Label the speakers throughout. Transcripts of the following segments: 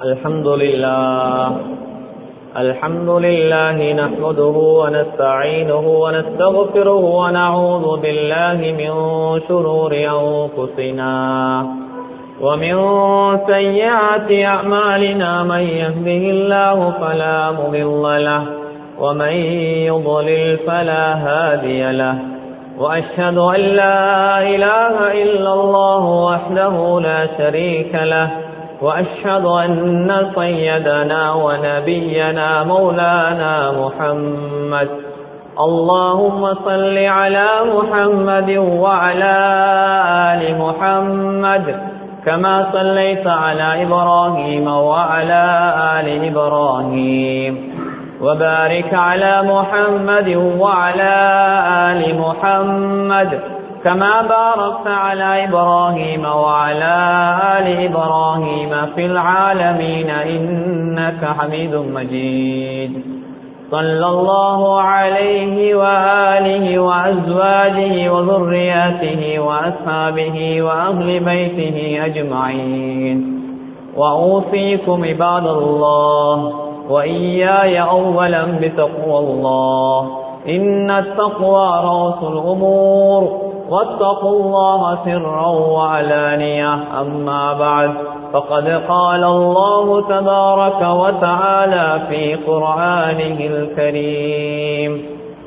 Speaker 1: الحمد لله الحمد لله نحمده ونستعينه ونستغفره ونعوذ بالله من شرور أنفسنا ومن سيئات أعمالنا من يهده الله فلا مضل له ومن يضلل فلا هادي له وأشهد أن لا إله إلا الله وحده لا شريك له وأشهد أن سيدنا ونبينا مولانا محمد اللهم صل على محمد وعلى آل محمد كما صليت على إبراهيم وعلى آل إبراهيم وبارك على محمد وعلى آل محمد كما باركت على إبراهيم وعلى آل إبراهيم في العالمين إنك حميد مجيد صلى الله عليه وآله وأزواجه وذرياته وأصحابه وأهل بيته أجمعين وأوصيكم عباد الله وإياي أولا بتقوى الله إن التقوى رأس الأمور واتقوا الله سرا وعلانية أما بعد فقد قال الله تبارك وتعالى في قرآنه الكريم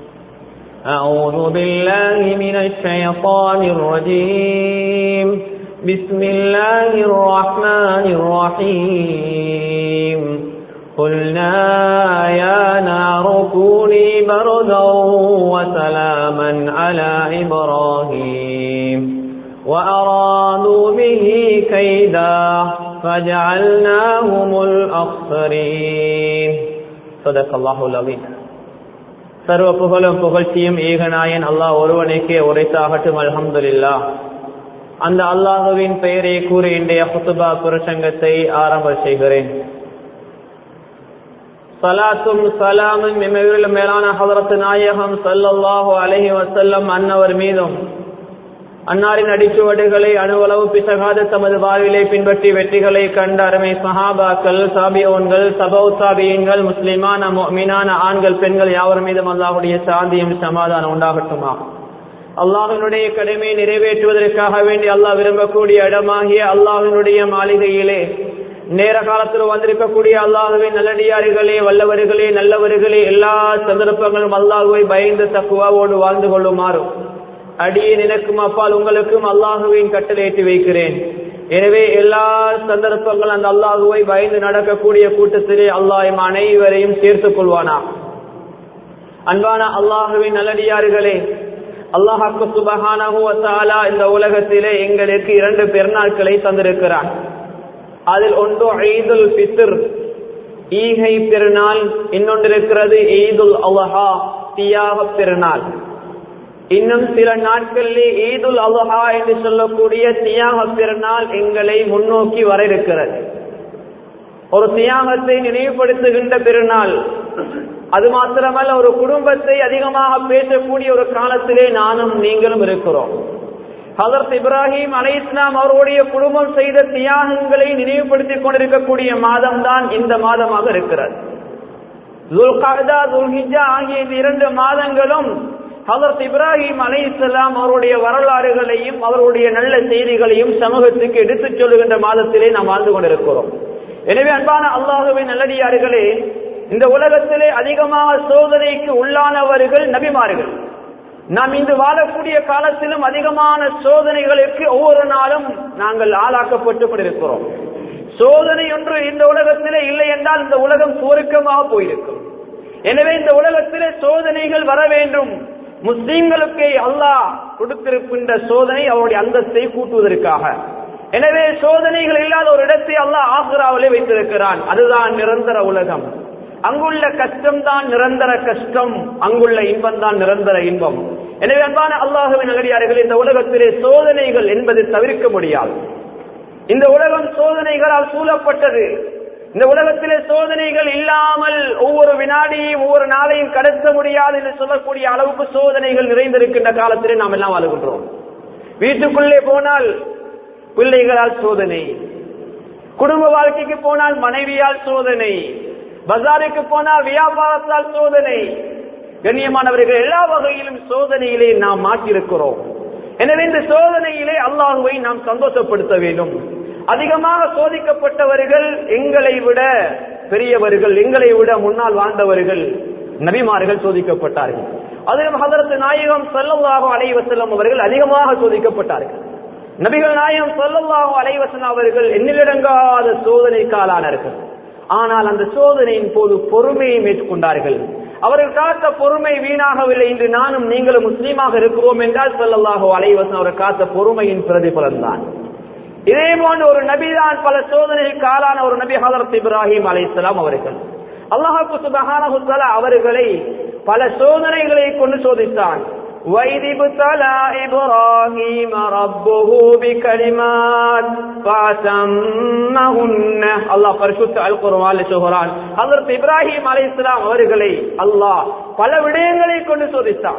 Speaker 1: أعوذ بالله من الشيطان الرجيم بسم الله الرحمن الرحيم قلنا يا نار كوني بردا وسلاما على إبراهيم وأرادوا به كيدا فجعلناهم الأخسرين صدق الله العظيم சர்வ புகழும் புகழ்ச்சியும் ஏகநாயன் அல்லாஹ் ஒருவனுக்கே உரைத்தாகட்டும் அல்ஹம்துலில்லா அந்த அல்லாஹுவின் பெயரை கூறி இன்றைய குத்துபா புரசங்கத்தை ஆரம்ப செய்கிறேன் சலாத்தும் சலாமும் இமையிலும் மேலான ஹதரத்து நாயகம் சல்லல்லாஹு அலஹி வசல்லம் அன்னவர் மீதும் அன்னாரின் அடிச்சுவடுகளை அணுவளவு பிசகாத தமது வாழ்விலை பின்பற்றி வெற்றிகளை கண்ட அருமை சஹாபாக்கள் சாபியோன்கள் சபௌ சாபியங்கள் முஸ்லிமான மீனான ஆண்கள் பெண்கள் யாவர் மீதும் அல்லாஹுடைய சாந்தியும் சமாதானம் உண்டாகட்டுமா அல்லாஹினுடைய கடமையை நிறைவேற்றுவதற்காக வேண்டி அல்லாஹ் விரும்பக்கூடிய இடமாகிய அல்லாஹினுடைய மாளிகையிலே நேர காலத்தில் வந்திருக்கக்கூடிய அல்லாஹுவின் நல்லடியார்களே வல்லவர்களே நல்லவர்களே எல்லா சந்தர்ப்பங்களும் அல்லாஹுவை பயந்து தக்குவாவோடு வாழ்ந்து கொள்ளுமாறும் அடியே நினைக்கும் அப்பால் உங்களுக்கும் அல்லாஹுவின் கட்டளையிட்டு வைக்கிறேன் எனவே எல்லா சந்தர்ப்பங்கள் அந்த அல்லாஹுவை பயந்து நடக்கக்கூடிய கூட்டத்திலே அல்லாஹ் அனைவரையும் சேர்த்துக் கொள்வானா அன்பான அல்லாஹுவின் நல்லடியார்களே அல்லாஹாக்கு சுபகானா இந்த உலகத்திலே எங்களுக்கு இரண்டு பெருநாட்களை தந்திருக்கிறான் அதில் ஒன்று ஈதுல் பித்ர் ஈகை பெருநாள் இன்னொன்று இருக்கிறது ஈதுல் அலஹா தியாக பெருநாள் இன்னும் சில நாட்களிலே ஈதுல் அலஹா என்று சொல்லக்கூடிய தியாக பெருநாள் எங்களை முன்னோக்கி வர இருக்கிறது ஒரு தியாகத்தை நினைவுபடுத்துகின்ற பெருநாள் அது மாத்திரமல்ல ஒரு குடும்பத்தை அதிகமாக பேசக்கூடிய ஒரு காலத்திலே நானும் நீங்களும் இருக்கிறோம் ஹசரத் இப்ராஹிம் அலை இஸ்லாம் அவருடைய குடும்பம் செய்த தியாகங்களை நினைவுபடுத்திக் கொண்டிருக்கக்கூடிய மாதம் தான் இந்த மாதமாக இருக்கிறது ஆகிய இந்த இரண்டு மாதங்களும் ஹசரத் இப்ராஹிம் அலை இஸ்லாம் அவருடைய வரலாறுகளையும் அவருடைய நல்ல செய்திகளையும் சமூகத்துக்கு எடுத்துச் சொல்லுகின்ற மாதத்திலே நாம் வாழ்ந்து கொண்டிருக்கிறோம் எனவே அன்பான அல்லாஹுவின் நல்லடியார்களே இந்த உலகத்திலே அதிகமாக சோதனைக்கு உள்ளானவர்கள் நபிமார்கள் நாம் இன்று வாழக்கூடிய காலத்திலும் அதிகமான சோதனைகளுக்கு ஒவ்வொரு நாளும் நாங்கள் ஆளாக்கப்பட்டு கொண்டிருக்கிறோம் சோதனை ஒன்று இந்த உலகத்திலே இல்லை என்றால் இந்த உலகம் சுருக்கமாக போயிருக்கும் எனவே இந்த உலகத்திலே சோதனைகள் வர வேண்டும் முஸ்லீம்களுக்கு அல்லாஹ் கொடுத்திருக்கின்ற சோதனை அவருடைய அந்தஸ்தை கூட்டுவதற்காக எனவே சோதனைகள் இல்லாத ஒரு இடத்தை அல்லாஹ் ஆக்ராவிலே வைத்திருக்கிறான் அதுதான் நிரந்தர உலகம் அங்குள்ள கஷ்டம் தான் நிரந்தர கஷ்டம் அங்குள்ள இன்பம் தான் நிரந்தர இன்பம் எனவே அன்பான அல்லாஹுவின் நகரியார்கள் இந்த உலகத்திலே சோதனைகள் என்பது தவிர்க்க முடியாது இந்த உலகம் சோதனைகளால் சூழப்பட்டது இந்த உலகத்திலே சோதனைகள் இல்லாமல் ஒவ்வொரு வினாடியையும் ஒவ்வொரு நாளையும் கடத்த முடியாது என்று சொல்லக்கூடிய அளவுக்கு சோதனைகள் நிறைந்திருக்கின்ற காலத்திலே நாம் எல்லாம் வாழுகின்றோம் வீட்டுக்குள்ளே போனால் பிள்ளைகளால் சோதனை குடும்ப வாழ்க்கைக்கு போனால் மனைவியால் சோதனை பஜாருக்கு போனால் வியாபாரத்தால் சோதனை கண்ணியமானவர்கள் எல்லா வகையிலும் சோதனையிலே நாம் மாற்றிருக்கிறோம் எனவே இந்த சோதனையிலே அல்லாஹுவை நாம் சந்தோஷப்படுத்த வேண்டும் அதிகமாக சோதிக்கப்பட்டவர்கள் எங்களை விட பெரியவர்கள் எங்களை விட முன்னால் வாழ்ந்தவர்கள் நபிமார்கள் சோதிக்கப்பட்டார்கள் அதிலும் ஹதரத்து நாயகம் செல்லல்லாக அலைவசல்லம் அவர்கள் அதிகமாக சோதிக்கப்பட்டார்கள் நபிகள் நாயகம் செல்லல்லாக அலைவசன் அவர்கள் எண்ணிலடங்காத சோதனைக்கு ஆளானார்கள் ஆனால் அந்த சோதனையின் போது பொறுமையை மேற்கொண்டார்கள் அவர்கள் காத்த பொறுமை வீணாகவில்லை இன்று நானும் நீங்களும் முஸ்லீமாக இருக்கிறோம் என்றால் செல்லல்லாக அலைவசன் அவர் காத்த பொறுமையின் பிரதிபலன் தான் இதே போன்ற ஒரு நபிதான் பல சோதனைக்கு ஆளான ஒரு நபி ஹதரத் இப்ராஹிம் அலைஹிஸ்ஸலாம் அவர்கள் அல்லாஹு சுபஹானஹு தஆலா அவர்களை பல சோதனைகளை கொண்டு சோதித்தான் وَإِذِ ابْتَلَى إِبْرَاهِيمَ رَبُّهُ بِكَلِمَاتٍ فَأَتَمَّهُنَّ அல்லாஹ் பரிசுத்த அல் குர்ஆனில் சொல்கிறான் ஹஜ்ரத் இப்ராஹிம் அலைஹிஸ்ஸலாம் அவர்களை அல்லாஹ் பல விடயங்களை கொண்டு சோதித்தான்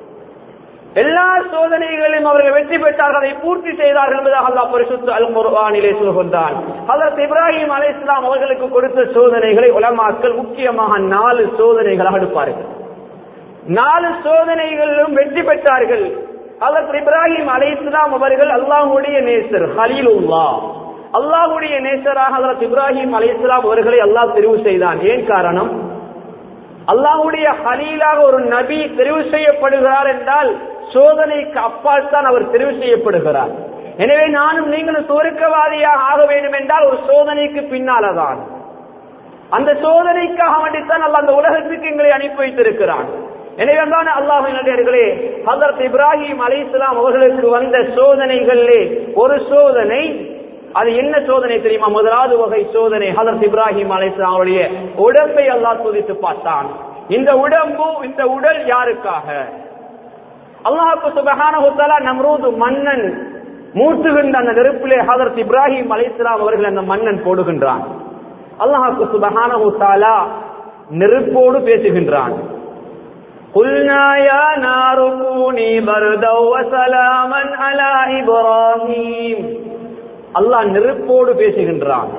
Speaker 1: எல்லா சோதனைகளையும் அவர்கள் வெற்றி பெற்றார்கள் அதை பூர்த்தி செய்தார்கள் என்பதாக அல்லாஹ் பரிசுத்த அல் குர்ஆனிலே சொல்கின்றான் ஹஜ்ரத் இப்ராஹிம் அலைஹிஸ்ஸலாம் அவர்களுக்கு கொடுத்த சோதனைகளை உலமாக்கள் முக்கியமாக நாலு சோதனைகளாக எடுப்பார்கள் நாலு சோதனைகளிலும் வெற்றி பெற்றார்கள் அதற்கு இப்ராஹிம் அலை இஸ்லாம் அவர்கள் அல்லாஹுடைய நேசர் ஹலீலுல்லா அல்லாஹுடைய நேசராக அதற்கு இப்ராஹிம் அலை இஸ்லாம் அவர்களை அல்லாஹ் தெரிவு செய்தான் ஏன் காரணம் அல்லாஹுடைய ஹலீலாக ஒரு நபி தெரிவு செய்யப்படுகிறார் என்றால் சோதனைக்கு அப்பால் தான் அவர் தெரிவு செய்யப்படுகிறார் எனவே நானும் நீங்களும் சுவருக்கவாதியாக ஆக வேண்டும் என்றால் ஒரு சோதனைக்கு பின்னாலதான் அந்த சோதனைக்காக வேண்டித்தான் அல்ல அந்த உலகத்துக்கு எங்களை அனுப்பி வைத்திருக்கிறான் எனவே தான் அல்லாஹினர்களே ஹசரத் இப்ராஹிம் அலை இஸ்லாம் அவர்களுக்கு வந்த சோதனைகளிலே ஒரு சோதனை அது என்ன சோதனை தெரியுமா முதலாவது வகை சோதனை ஹசரத் இப்ராஹிம் அலை இஸ்லாம் அவருடைய உடம்பை அல்லாஹ் சோதித்து பார்த்தான் இந்த உடம்பு இந்த உடல் யாருக்காக அல்லாஹுக்கு சுபஹான நம்ரூது மன்னன் மூட்டுகின்ற அந்த நெருப்பிலே ஹதரத் இப்ராஹிம் அலை இஸ்லாம் அவர்கள் அந்த மன்னன் போடுகின்றான் அல்லாஹுக்கு சுபஹான நெருப்போடு பேசுகின்றான் قلنا يا نار كوني بردا وسلاما على إبراهيم அல்லாஹ் நெருப்போடு பேசுகின்றான்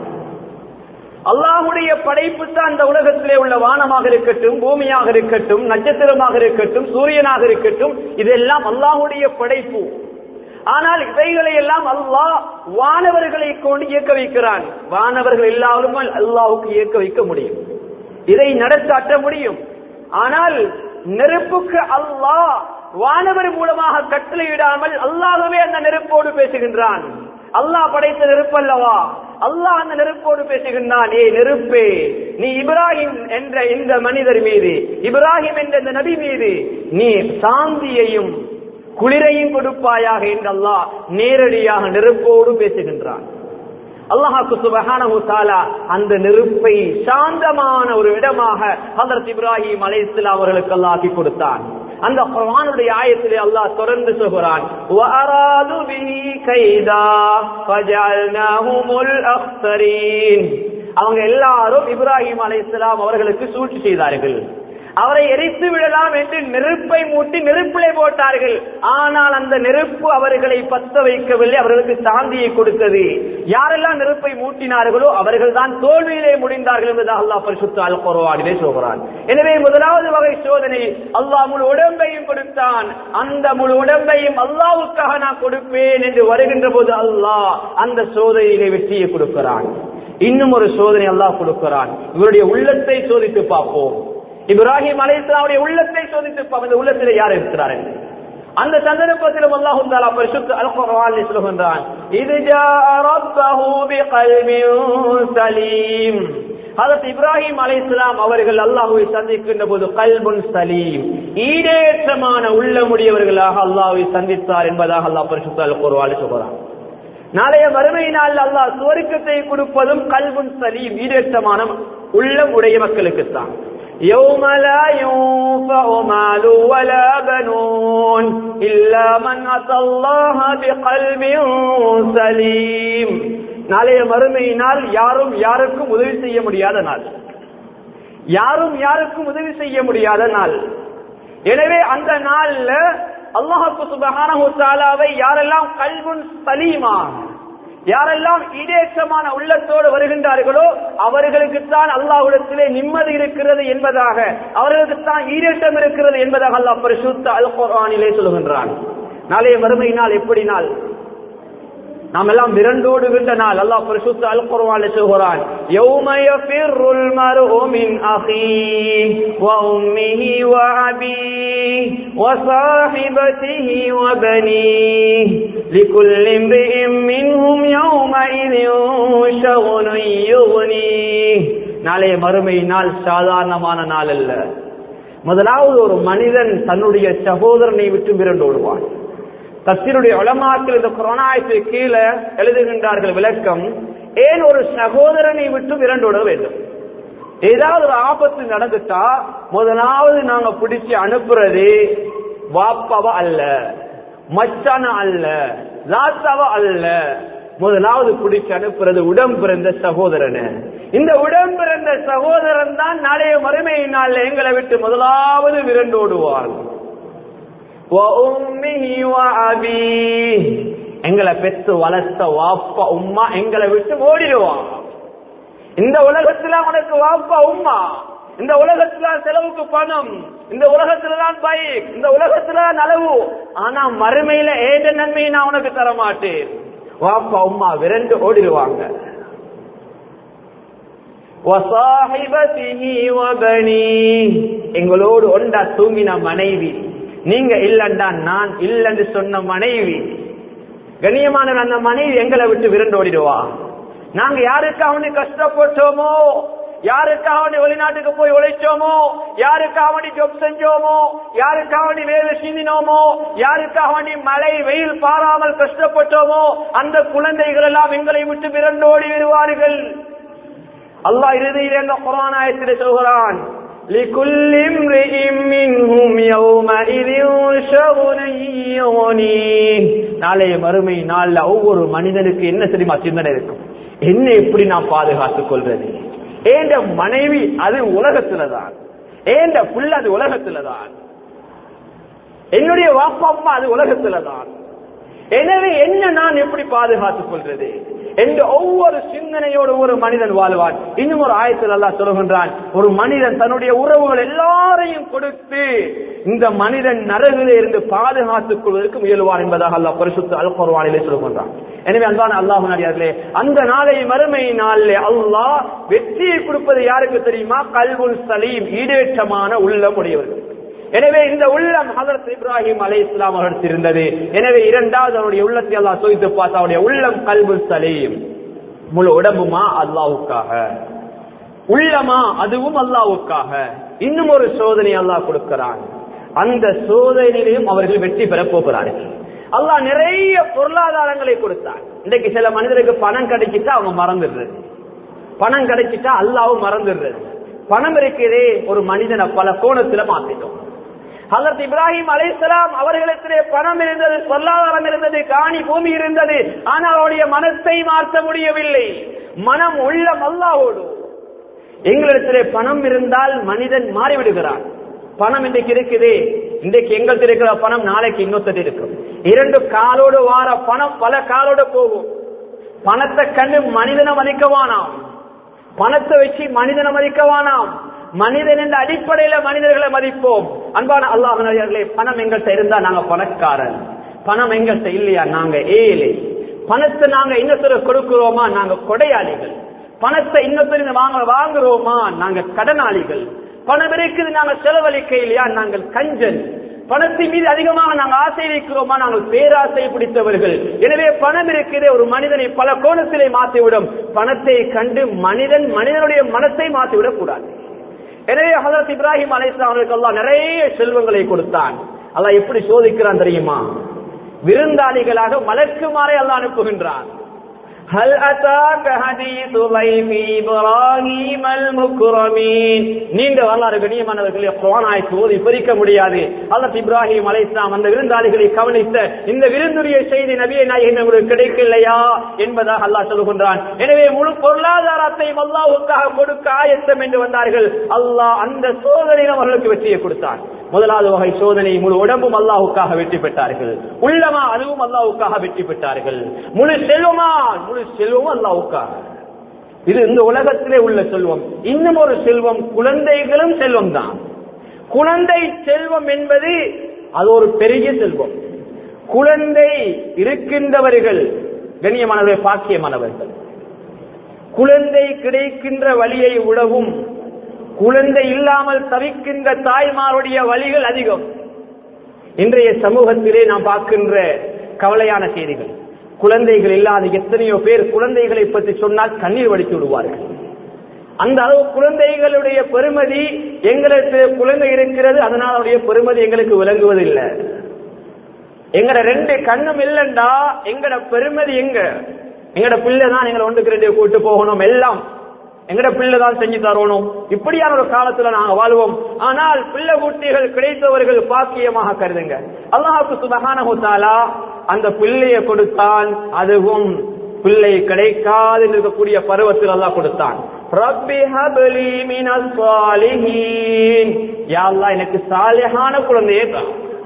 Speaker 1: அல்லாஹுடைய படைப்பு தான் அந்த உலகத்திலே உள்ள வானமாக இருக்கட்டும் பூமியாக இருக்கட்டும் நட்சத்திரமாக இருக்கட்டும் சூரியனாக இருக்கட்டும் இதெல்லாம் அல்லாஹுடைய படைப்பு ஆனால் இவைகளை எல்லாம் அல்லாஹ் வானவர்களை கொண்டு இயக்க வைக்கிறான் வானவர்கள் எல்லாரும் அல்லாஹுக்கு இயக்க வைக்க முடியும் இதை நடத்தாற்ற முடியும் ஆனால் நெருப்புக்கு அல்லாஹ் வானவர் மூலமாக கட்டளையிடாமல் அல்லாஹவே அந்த நெருப்போடு பேசுகின்றான் அல்லாஹ் படைத்த நெருப்பு அல்லவா அல்லாஹ் அந்த நெருப்போடு பேசுகின்றான் ஏ நெருப்பே நீ இப்ராஹிம் என்ற இந்த மனிதர் மீது இப்ராஹிம் என்ற இந்த நபி மீது நீ சாந்தியையும் குளிரையும் கொடுப்பாயாக என்று அல்லாஹ் நேரடியாக நெருப்போடு பேசுகின்றான் அல்லாஹாக்கு சுபஹானஹு தஆலா அந்த நெருப்பை சாந்தமான ஒரு இடமாக ஹஜரத் இப்ராஹிம் அலைஹிஸ்ஸலாம் அவர்களுக்கு அல்லாஹ் ஆக்கி கொடுத்தான் அந்த குர்ஆனுடைய ஆயத்திலே அல்லாஹ் தொடர்ந்து சொல்கிறான் வஅராது பிஹி கைதா ஃபஜஅல்னாஹுமுல் அக்ஸரீன் அவங்க எல்லாரும் இப்ராஹிம் அலைஹிஸ்ஸலாம் அவர்களுக்கு சூழ்ச்சி செய்தார்கள் அவரை எரித்து விடலாம் என்று நெருப்பை மூட்டி நெருப்பிலே போட்டார்கள் ஆனால் அந்த நெருப்பு அவர்களை பத்த வைக்கவில்லை அவர்களுக்கு சாந்தியை கொடுத்தது யாரெல்லாம் நெருப்பை மூட்டினார்களோ அவர்கள் தான் தோல்வியிலே முடிந்தார்கள் என்பதாக அல்லாஹ் பரிசுத்த அல் குர்ஆனிலே சொல்கிறான் எனவே முதலாவது வகை சோதனை அல்லாஹ் முழு உடம்பையும் கொடுத்தான் அந்த முழு உடம்பையும் அல்லாவுக்காக நான் கொடுப்பேன் என்று வருகின்ற போது அல்லாஹ் அந்த சோதனையிலே வெற்றியை கொடுக்கிறான் இன்னும் ஒரு சோதனை அல்லாஹ் கொடுக்கிறான் இவருடைய உள்ளத்தை சோதித்து பார்ப்போம் இப்ராஹிம் அலைஹிஸ்ஸலாமுடைய உள்ளத்தை சோதித்து அந்த உள்ளத்திலே யார் இருக்கிறார்கள் அந்த சந்தர்ப்பத்திலும் அல்லாஹு தஆலா பரிசுத்த அல் குர்ஆனில் சொல்கின்றான் இது ஜாஅ ரப்பஹு பிகல்பின் சலீம் ஹதரத் இப்ராஹிம் அலைஹிஸ்ஸலாம் அவர்கள் அல்லாஹ்வை சந்திக்கின்ற போது கல்புன் சலீம் ஈடேற்றமான உள்ளமுடையவர்களாக அல்லாஹ்வை சந்தித்தார் என்பதாக அல்லாஹ் பரிசுத்த அல் குர்ஆனில் சொல்கிறான் நாளைய வறுமை நாள் அல்லாஹ் சுவர்க்கத்தை கொடுப்பதும் கல்புன் சலீம் ஈடேற்றமான உள்ளம் உடைய மக்களுக்குத்தான் يوم لا ينفع مال ولا بنون إلا من أتى الله بقلب سليم நாளைய மறுமையினால் யாரும் யாருக்கும் உதவி செய்ய முடியாத நாள் யாரும் யாருக்கும் உதவி செய்ய முடியாத நாள் எனவே அந்த நாள்ல அல்லாஹு சுபஹானஹு தஆலாவை யாரெல்லாம் கல்புன் சலீமா யாரெல்லாம் ஈடேற்றமான உள்ளத்தோடு வருகின்றார்களோ அவர்களுக்குத்தான் அல்லாஹ்விடத்திலே நிம்மதி இருக்கிறது என்பதாக அவர்களுக்குத்தான் ஈடேற்றம் இருக்கிறது என்பதாக அல்லாஹ் பரிசுத்த அல் குர்ஆனிலே சொல்லுகின்றான் நாளைய மறுமை நாள் எப்படி நாள் நாம் எல்லாம் விரண்டோடுகின்ற நாள் அல்லாஹ் பரிசுத்த அல் குர்ஆனிலே சொல்கிறான் யௌம யஃபிருல் மர்உ மின் அஹீஹி வ உம்மிஹி வ அபீஹி வ ஸாஹிபதிஹி வ பனீஹி لكل امرئ منهم يومئذ شغل يغنيه நாளைய மறுமை நாள் சாதாரணமான நாள் அல்ல முதலாவது ஒரு மனிதன் தன்னுடைய சகோதரனை விட்டு விரண்டோடுவான் தத்தினுடைய உளமாக்கள் இந்த கொரோனாய்க்கு கீழே எழுதுகின்றார்கள் விளக்கம் ஏன் ஒரு சகோதரனை விட்டு விரண்டோட வேண்டும் ஏதாவது ஒரு ஆபத்து நடந்துட்டா முதலாவது நாங்க பிடிச்சு அனுப்புறது வாப்பாவ அல்ல மச்சான அல்ல ராத்தாவ அல்ல முதலாவது பிடிச்சு அனுப்புறது உடம் பிறந்த சகோதரன் இந்த உடம் பிறந்த சகோதரன் தான் நாளைய மறுமை நாள்ல எங்களை விட்டு முதலாவது விரண்டோடுவார் எங்களை பெத்து வளர்த்த வாப்பா உம்மா எங்களை விட்டு ஓடிடுவான் இந்த உலகத்துல உனக்கு வாப்பா உம்மா இந்த உலகத்துல செலவுக்கு பணம் இந்த உலகத்துல தான் பைக் இந்த உலகத்துல தான் அளவு ஆனா மறுமையில ஏத நன்மையை நான் உனக்கு தர மாட்டேன் வாப்பா உம்மா விரண்டு ஓடிடுவாங்க எங்களோடு ஒண்டா தூங்கின மனைவி நீங்க இல்லண்டா நான் இல்லன்னு சொன்ன மனைவி கண்ணியமான அந்த மனைவி எங்களை விட்டு விரண்டு ஓடிடுவா நாங்க யாருக்காக கஷ்டப்பட்டோமோ யாருக்காக வெளிநாட்டுக்கு போய் உழைச்சோமோ யாருக்காக ஜொப் செஞ்சோமோ யாருக்காக வேலை சிந்தினோமோ யாருக்காக மழை வெயில் பாராமல் கஷ்டப்பட்டோமோ அந்த குழந்தைகள் எல்லாம் எங்களை விட்டு விரண்டோடி வருவார்கள் அல்லாஹ் இறுதியில் எங்க குரானாயத்தில் சொல்கிறான் لكل امرئ منهم يومئذ شغل يغنيه நாளைய மறுமை நாள்ல ஒவ்வொரு மனிதனுக்கு என்ன தெரியுமா சிந்தனை இருக்கும் என்ன எப்படி நான் பாதுகாத்துக் கொள்றது ஏண்ட மனைவி அது உலகத்துலதான் ஏண்ட புள்ள அது உலகத்துலதான் என்னுடைய வாப்பா அம்மா அது உலகத்துலதான் எனவே என்ன நான் எப்படி பாதுகாத்துக் கொள்றது என்று ஒவ்வொரு சிந்தனையோடு ஒரு மனிதன் வாழ்வான் இன்னும் ஒரு ஆயத்தில் அல்லா சொல்லுகின்றான் ஒரு மனிதன் தன்னுடைய உறவுகள் எல்லாரையும் கொடுத்து இந்த மனிதன் நரகிலே இருந்து பாதுகாத்துக் கொள்வதற்கு முயல்வார் என்பதாக அல்லா பரிசுத்த அல்பர்வானிலே சொல்லுகின்றான் எனவே அன்பான அல்லாஹ் நாடியார்களே அந்த நாளை மறுமை நாளிலே அல்லாஹ் வெற்றியை கொடுப்பது யாருக்கு தெரியுமா கல்வுல் சலீம் ஈடேற்றமான உள்ளம் உடையவர்கள் எனவே இந்த உள்ளம் ஹதரத் இப்ராஹிம் அலை இஸ்லாம் அவர்கள் இருந்தது எனவே இரண்டாவது அவருடைய உள்ளத்தை அல்லாஹ் சோதித்து பார்த்து அவருடைய உள்ளம் கல்பு சலீம் முழு உடம்புமா அல்லாவுக்காக உள்ளமா அதுவும் அல்லாவுக்காக இன்னும் ஒரு சோதனை அல்லாஹ் கொடுக்கிறான் அந்த சோதனையிலையும் அவர்கள் வெற்றி பெற போகிறார்கள் அல்லாஹ் நிறைய பொருளாதாரங்களை கொடுத்தார் இன்றைக்கு சில மனிதருக்கு பணம் கிடைச்சிட்டா அவங்க மறந்துடுறது பணம் கிடைச்சிட்டா அல்லாவும் மறந்துடுறது பணம் இருக்கிறதே ஒரு மனிதனை பல கோணத்துல மாத்திட்டோம் ஹசரத் இப்ராஹிம் அலைசலாம் அவர்களிடத்திலே பணம் இருந்தது பொருளாதாரம் இருந்தது காணி பூமி இருந்தது ஆனால் அவருடைய மனத்தை மாற்ற முடியவில்லை மனம் உள்ளம் அல்லாவோடு எங்களிடத்திலே பணம் இருந்தால் மனிதன் மாறிவிடுகிறான் பணம் இன்றைக்கு இருக்குது இன்றைக்கு எங்களுக்கு இருக்கிற பணம் நாளைக்கு இன்னொருத்தர் இருக்கும் இரண்டு காலோடு வார பணம் பல காலோடு போகும் பணத்தை கண்டு மனிதனை மதிக்கவானாம் பணத்தை வச்சு மனிதனை மதிக்கவானாம் மனிதன் என்ற அடிப்படையில மனிதர்களை மதிப்போம் அன்பான அல்லாஹர்களே பணம் எங்கள்கிட்ட இருந்தா நாங்க பணக்காரன் பணம் எங்கள்கிட்ட இல்லையா நாங்க ஏழை பணத்தை நாங்க இன்னொருத்தர் கொடுக்கிறோமா நாங்க கொடையாளிகள் பணத்தை இன்னொருத்தர் வாங்க வாங்குறோமா நாங்க கடனாளிகள் பணம் இருக்குது நாங்க செலவழிக்க இல்லையா நாங்கள் கஞ்சன் பணத்தின் மீது அதிகமாக நாங்கள் ஆசை வைக்கிறோமா நாங்கள் பேராசை பிடித்தவர்கள் எனவே பணம் இருக்கிற ஒரு மனிதனை பல கோணத்திலே மாற்றிவிடும் பணத்தை கண்டு மனிதன் மனிதனுடைய மனத்தை மாற்றிவிடக் கூடாது எனவே ஹசரத் இப்ராஹிம் அலைஸ்லாம் அவர்களுக்கு அல்லாஹ் நிறைய செல்வங்களை கொடுத்தான் அல்லாஹ் எப்படி சோதிக்கிறான் தெரியுமா விருந்தாளிகளாக மலக்குமாரை அல்லாஹ் அனுப்புகின்றான் هل أتاك حديث ضيف إبراهيم المكرمين நீண்ட வரலாறு கண்ணியமானவர்களே குர்ஆன் ஆயத்து ஓதி பிரிக்க முடியாது ஹஜ்ரத் இப்ராஹிம் அலைஹிஸ்ஸலாம் அந்த விருந்தாளிகளை கவனித்த இந்த விருந்துடைய செய்தி நபியை நாயகன் உங்களுக்கு கிடைக்கலையா என்பதாக அல்லாஹ் சொல்லுகின்றான் எனவே முழு பொருளாதாரத்தையும் அல்லாஹ்வுக்காக கொடுக்க ஆயத்தம் என்று வந்தார்கள் அல்லாஹ் அந்த சோதனையில் அவர்களுக்கு வெற்றியை கொடுத்தான் முதலாவது வகை சோதனை முழு உடம்பும் அல்லாஹுக்காக வெற்றி பெற்றார்கள் உள்ளமா அதுவும் அல்லாஹுக்காக வெற்றி பெற்றார்கள் முழு செல்வமா முழு செல்வமும் அல்லாஹுக்காக இது இந்த உலகத்திலே உள்ள செல்வம் இன்னும் ஒரு செல்வம் குழந்தைகளும் செல்வம் தான் குழந்தை செல்வம் என்பது அது ஒரு பெரிய செல்வம் குழந்தை இருக்கின்றவர்கள் கண்ணியமானவர்கள் பாக்கியமானவர்கள் குழந்தை கிடைக்கின்ற வழியை உழவும் குழந்தை இல்லாமல் தவிக்கின்ற தாய்மாருடைய வழிகள் அதிகம் இன்றைய சமூகத்திலே நாம் பார்க்கின்ற கவலையான செய்திகள் குழந்தைகள் இல்லாத எத்தனையோ பேர் குழந்தைகளை பற்றி சொன்னால் கண்ணீர் வடித்து விடுவார்கள் அந்த அளவு குழந்தைகளுடைய பெருமதி எங்களுக்கு குழந்தை இருக்கிறது அதனால் அவருடைய பெருமதி எங்களுக்கு விளங்குவதில்லை எங்கட ரெண்டு கண்ணும் இல்லைண்டா எங்கட பெருமதி எங்க எங்கட பிள்ளை தான் எங்களை ஒன்றுக்கு ரெண்டு கூட்டு போகணும் எல்லாம் எங்கட பிள்ளை தான் செஞ்சு தரணும் இப்படியான ஒரு காலத்துல நாங்க வாழ்வோம் ஆனால் பிள்ளை குட்டிகள் கிடைத்தவர்கள் பாக்கியமாக கருதுங்க அல்லாஹுக்கு சுபஹானஹு தஆலா அந்த பிள்ளையை கொடுத்தான் அதுவும் பிள்ளை கிடைக்காது இருக்கக்கூடிய பருவத்தில் அல்லாஹ் கொடுத்தான் ரப்பி ஹப்லி மினஸ் சாலிஹீன் யா அல்லாஹ் எனக்கு சாலிஹான குழந்தையை தா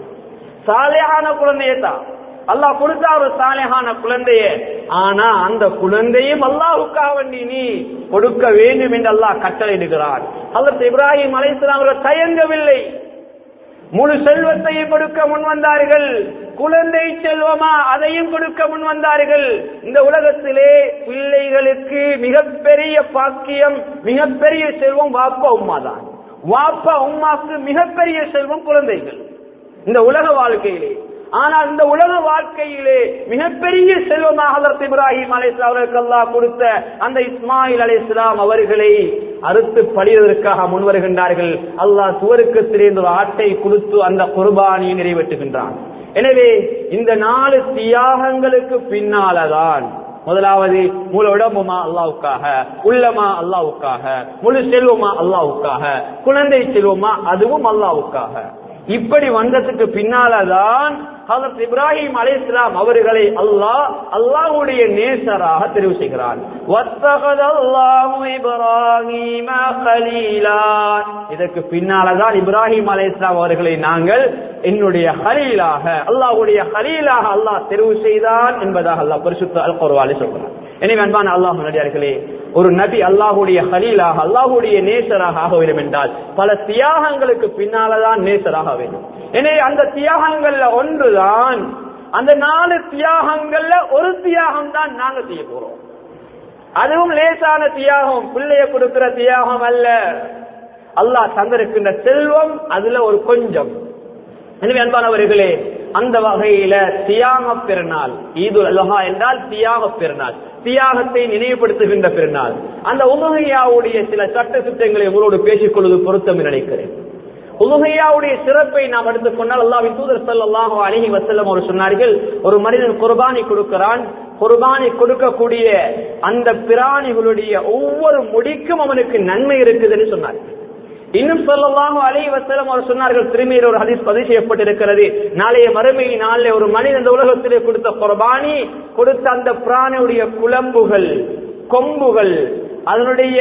Speaker 1: சாலிஹான குழந்தையை தா அல்லாஹ் கொடுத்தா ஒரு சாலிஹான குழந்தைய ஆனா அந்த குழந்தையும் அல்லாஹுக்காக வேண்டி நீ கொடுக்க வேண்டும் என்று அல்லாஹ் கட்டளையிடுகிறான் அதற்கு இப்ராஹிம் அலைஹிஸ்ஸலாம் அவர்கள் தயங்கவில்லை முழு செல்வத்தையும் கொடுக்க முன் வந்தார்கள் குழந்தை செல்வமா அதையும் கொடுக்க முன் வந்தார்கள் இந்த உலகத்திலே பிள்ளைகளுக்கு மிகப்பெரிய பாக்கியம் மிகப்பெரிய செல்வம் வாப்பா உம்மா தான் வாப்பா உம்மாக்கு மிகப்பெரிய செல்வம் குழந்தைகள் இந்த உலக வாழ்க்கையிலே ஆனால் இந்த உலக வாழ்க்கையிலே மிகப்பெரிய செல்வமாக ஹதரத் இப்ராஹிம் அலைஹிஸ்ஸலாம் அவர்களுக்கு அல்லாஹ் கொடுத்த அந்த இஸ்மாயில் அலைஹிஸ்ஸலாம் அவர்களை அறுத்து பழிவதற்காக முன்வருகின்றார்கள் அல்லாஹ் சுவருக்கத்திலிருந்து ஒரு ஆட்டை கொடுத்து அந்த குர்பானியை நிறைவேற்றுகின்றான் எனவே இந்த நாலு தியாகங்களுக்கு பின்னாலதான் முதலாவது முழு உடம்புமா அல்லாவுக்காக உள்ளமா அல்லாவுக்காக முழு செல்வமா அல்லாவுக்காக குழந்தை செல்வமா அதுவும் அல்லாவுக்காக இப்படி வந்ததுக்கு பின்னாலதான் ஹதரத் இப்ராஹிம் அலைஹிஸ்ஸலாம் அவர்களை அல்லாஹ் அல்லாஹ்வுடைய நேசராக தெரிவு செய்கிறான் வத்தகதல்லாஹு இப்ராஹீம கலீலா இதற்கு பின்னாலதான் இப்ராஹிம் அலைஹிஸ்ஸலாம் அவர்களை நாங்கள் என்னுடைய ஹலீலாக அல்லாஹ்வுடைய ஹலீலாக அல்லாஹ் தெரிவு செய்தான் என்பதாக அல்லாஹ் பரிசுத்த அல் குர்ஆனில் சொல்கிறான் எனவே அன்பான அல்லாஹ் நடிகார்களே ஒரு நபி அல்லாஹுடைய ஹலீலாக அல்லாஹுடைய நேசராக ஆக வேண்டும் என்றால் பல தியாகங்களுக்கு பின்னாலதான் நேசராக வேண்டும் எனவே அந்த தியாகங்கள்ல ஒன்றுதான் அந்த நாலு தியாகங்கள்ல ஒரு தியாகம் தான் நாங்க செய்ய போறோம் அதுவும் லேசான தியாகம் பிள்ளைய கொடுக்கிற தியாகம் அல்ல அல்லாஹ் தந்திருக்கின்ற செல்வம் அதுல ஒரு கொஞ்சம் எனவே அன்பானவர்களே அந்த வகையில தியாக பெருநாள் ஈதுல் அல்லஹா என்றால் தியாக பெருநாள் தியாகத்தை நினைவுபடுத்துகின்ற பெருநாள் அந்த உலகையாவுடைய சில சட்ட திட்டங்களை உங்களோடு பேசிக் கொள்வது பொருத்தம் என்று நினைக்கிறேன் உலகையாவுடைய சிறப்பை நாம் எடுத்துக்கொண்டால் அல்லாவின் தூதர் ஸல்லல்லாஹு அலைஹி வஸல்லம் அவர் சொன்னார்கள் ஒரு மனிதன் குர்பானி கொடுக்கிறான் குர்பானி கொடுக்கக்கூடிய அந்த பிராணிகளுடைய ஒவ்வொரு முடிக்கும் அவனுக்கு நன்மை இருக்குதுன்னு சொன்னார்கள் இன்னும் சொல்லலாம் அலை வசலம் அவர் சொன்னார்கள் திரும்பியில் ஒரு ஹதீஸ் பதிவு செய்யப்பட்டிருக்கிறது நாளைய மறுமை நாளில் ஒரு மனிதன் இந்த உலகத்திலே கொடுத்த குர்பானி கொடுத்த அந்த பிராணியுடைய குழம்புகள் கொம்புகள் அதனுடைய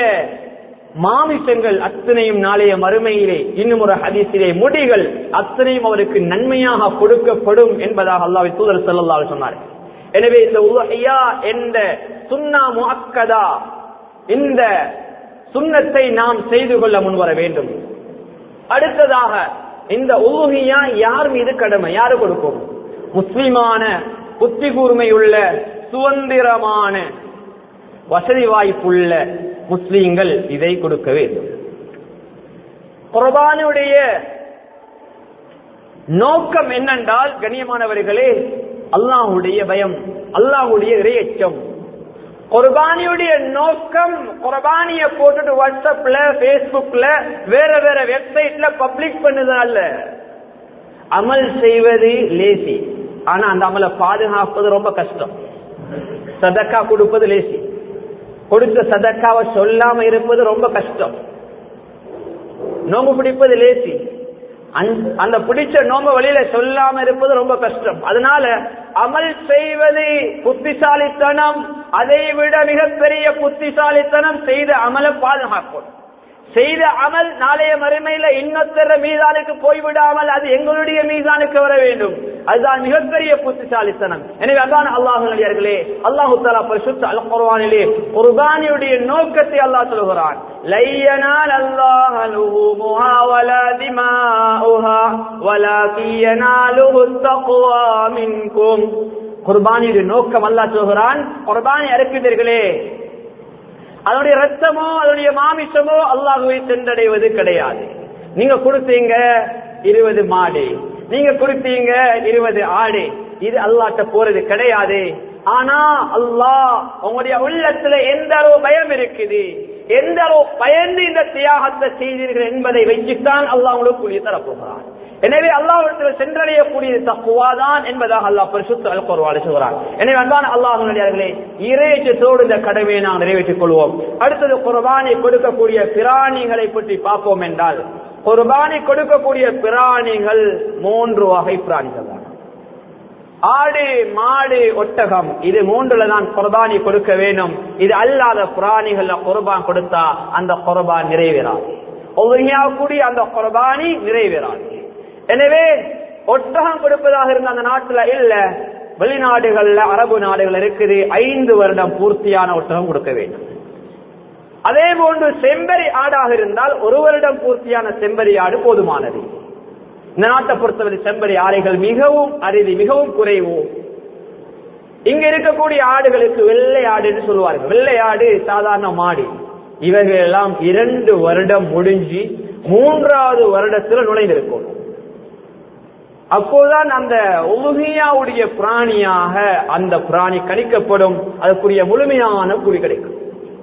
Speaker 1: மாமிசங்கள் அத்தனையும் நாளைய மறுமையிலே இன்னும் ஒரு ஹதீஸிலே முடிகள் அத்தனையும் அவருக்கு நன்மையாக கொடுக்கப்படும் என்பதாக அல்லாஹ் தூதர் செல்லல்லால் சொன்னார் எனவே இந்த உலகையா என்ற சுன்னா முஅக்கதா இந்த சுண்ணத்தை நாம் செய்து கொள்ள முன்வர வேண்டும் அடுத்ததாக இந்த உலுகியா யார் மீது கடமை யாரு கொடுக்கும் முஸ்லிமான புத்தி கூர்மையுள்ள சுதந்திரமான வசதி வாய்ப்புள்ள முஸ்லீம்கள் இதை கொடுக்க வேண்டும் குர்பானுடைய நோக்கம் என்னென்றால் கண்ணியமானவர்களே அல்லாஹுடைய பயம் அல்லாஹுடைய இரையச்சம் குர்பானியுடைய நோக்கம் குர்பானிய போட்டுட்டு வாட்ஸ்அப்ல பேஸ்புக்ல வேற வேற வெப்சைட்ல பப்ளிக் பண்ணுதல்ல அமல் செய்வது லேசி ஆனா அந்த அமலை பாதுகாப்பது ரொம்ப கஷ்டம் சதக்கா கொடுப்பது லேசி கொடுத்த சதக்காவை சொல்லாம இருப்பது ரொம்ப கஷ்டம் நோம்பு பிடிப்பது லேசி அந்த பிடிச்ச நோம்பு வழியில சொல்லாம இருப்பது ரொம்ப கஷ்டம் அதனால அமல் செய்வது புத்திசாலித்தனம் அதை விட மிகப்பெரிய புத்திசாலித்தனம் செய்த அமலை பாதுகாக்கும் செய்த அமல் நாளைய மறுமையில இன்னொத்தர மீதானுக்கு போய்விடாமல் அது எங்களுடைய மீதானுக்கு வர வேண்டும் அதுதான் மிகப்பெரிய புத்திசாலித்தனம் எனவே அதான் அல்லாஹு நடிகார்களே அல்லாஹு தாலா பரிசுத்த அல் குர்வானிலே குர்பானியுடைய நோக்கத்தை அல்லாஹ் சொல்கிறான் லையனால் அல்லாஹ் லுஹுமுஹா வலா திமாஉஹா வலாகி யனாலுஹு தக்வா மின்கும் குர்பானியுடைய நோக்கம் அல்லாஹ் சொல்கிறான் குர்பானி அறுக்கிறீர்களே அதனுடைய ரத்தமோ அதனுடைய மாமிசமோ அல்லாஹுவை சென்றடைவது கிடையாது நீங்க கொடுத்தீங்க இருபது மாடு நீங்க கொடுத்தீங்க இருபது ஆடு இது அல்லாட்ட போறது கிடையாது ஆனா அல்லாஹ் உங்களுடைய உள்ளத்துல எந்த அளவு பயம் இருக்குது எந்த அளவு பயந்து இந்த தியாகத்தை செய்தீர்கள் என்பதை வைத்துத்தான் அல்லாஹ் உங்களுக்கு கூலிய தரப்போகிறான் எனவே அல்லாஹ் சென்றடையக்கூடிய தக்குவாதான் என்பதாக அல்லாஹ் பரிசுத்த அல்குர்வாடு சொல்கிறார் எனவே அதான் அல்லாஹர்களே இறைச்சத்தோடு இந்த கடமையை நாம் நிறைவேற்றிக் கொள்வோம் அடுத்தது குர்பானை கொடுக்கக்கூடிய பிராணிகளை பற்றி பார்ப்போம் என்றால் குர்பானை கொடுக்கக்கூடிய பிராணிகள் மூன்று வகை பிராணிகள் தான் ஆடு மாடு ஒட்டகம் இது மூன்றுல தான் குர்பானி கொடுக்க வேண்டும் இது அல்லாத பிராணிகள்ல குர்பான் கொடுத்தா அந்த குர்பான் நிறைவேறாது ஒவ்வொரு அந்த குர்பானி நிறைவேறாது எனவே ஒட்டகம் கொடுப்பதாக இருந்த அந்த நாட்டுல இல்ல வெளிநாடுகள்ல அரபு நாடுகள் இருக்குது ஐந்து வருடம் பூர்த்தியான ஒட்டகம் கொடுக்க வேண்டும் அதே போன்று செம்பரி ஆடாக இருந்தால் ஒரு வருடம் பூர்த்தியான செம்பரி ஆடு போதுமானது இந்த நாட்டை பொறுத்தவரை செம்பரி ஆடைகள் மிகவும் அரிதி மிகவும் குறைவு இங்க இருக்கக்கூடிய ஆடுகளுக்கு வெள்ளை ஆடு என்று சொல்லுவார்கள் வெள்ளை ஆடு சாதாரண மாடு இவர்கள் எல்லாம் இரண்டு வருடம் முடிஞ்சு மூன்றாவது வருடத்தில் நுழைந்திருக்கும் அப்போதான் அந்த உலுகியாவுடைய பிராணியாக அந்த பிராணி கணிக்கப்படும் அதற்குரிய முழுமையான கூலி கிடைக்கும்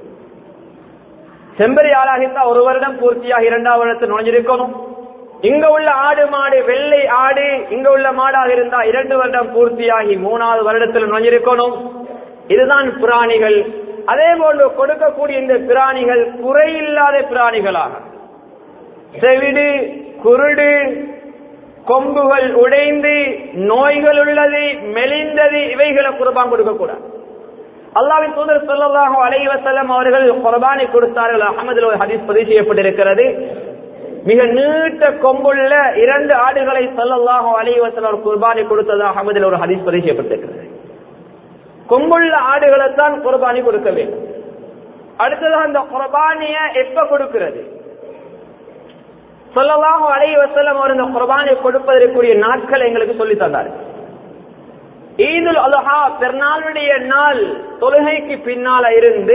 Speaker 1: செம்பரி ஆளாகித்தா ஒரு வருடம் பூர்த்தியாக இரண்டாவது வருடத்தில் நுழைஞ்சிருக்கணும் இங்க உள்ள ஆடு மாடு வெள்ளை ஆடு இங்க உள்ள மாடாக இருந்தா இரண்டு வருடம் பூர்த்தியாகி மூணாவது வருடத்தில் நுழைஞ்சிருக்கணும் இதுதான் பிராணிகள் அதே போன்று கொடுக்கக்கூடிய இந்த பிராணிகள் குறையில்லாத பிராணிகளாக செவிடு குருடு கொம்புகள் உடைந்து நோய்கள் உள்ளது மெலிந்தது இவைகளை குர்பான் கொடுக்க கூடாது அல்லாவின் தூதர் சொல்லலாக அலைவசல்லம் அவர்கள் குர்பானை கொடுத்தார்கள் அகமதுல ஒரு ஹதீஸ் பதிவு செய்யப்பட்டிருக்கிறது மிக நீட்ட கொம்புள்ள இரண்டு ஆடுகளை சொல்லலாக அலைவசல் ஒரு குர்பானை கொடுத்ததாக அகமதுல ஒரு ஹதீஸ் பதிவு செய்யப்பட்டிருக்கிறது கொம்புள்ள ஆடுகளை தான் குர்பானி கொடுக்க வேண்டும் அடுத்ததாக அந்த குர்பானிய எப்ப கொடுக்கிறது சொல்லலாம் அலை வசலம் அவர் இந்த குர்பானை கொடுப்பதற்குரிய நாட்கள் எங்களுக்கு சொல்லி தந்தார் ஈதுல் அல்ஹா பெருநாளுடைய நாள் தொழுகைக்கு பின்னால இருந்து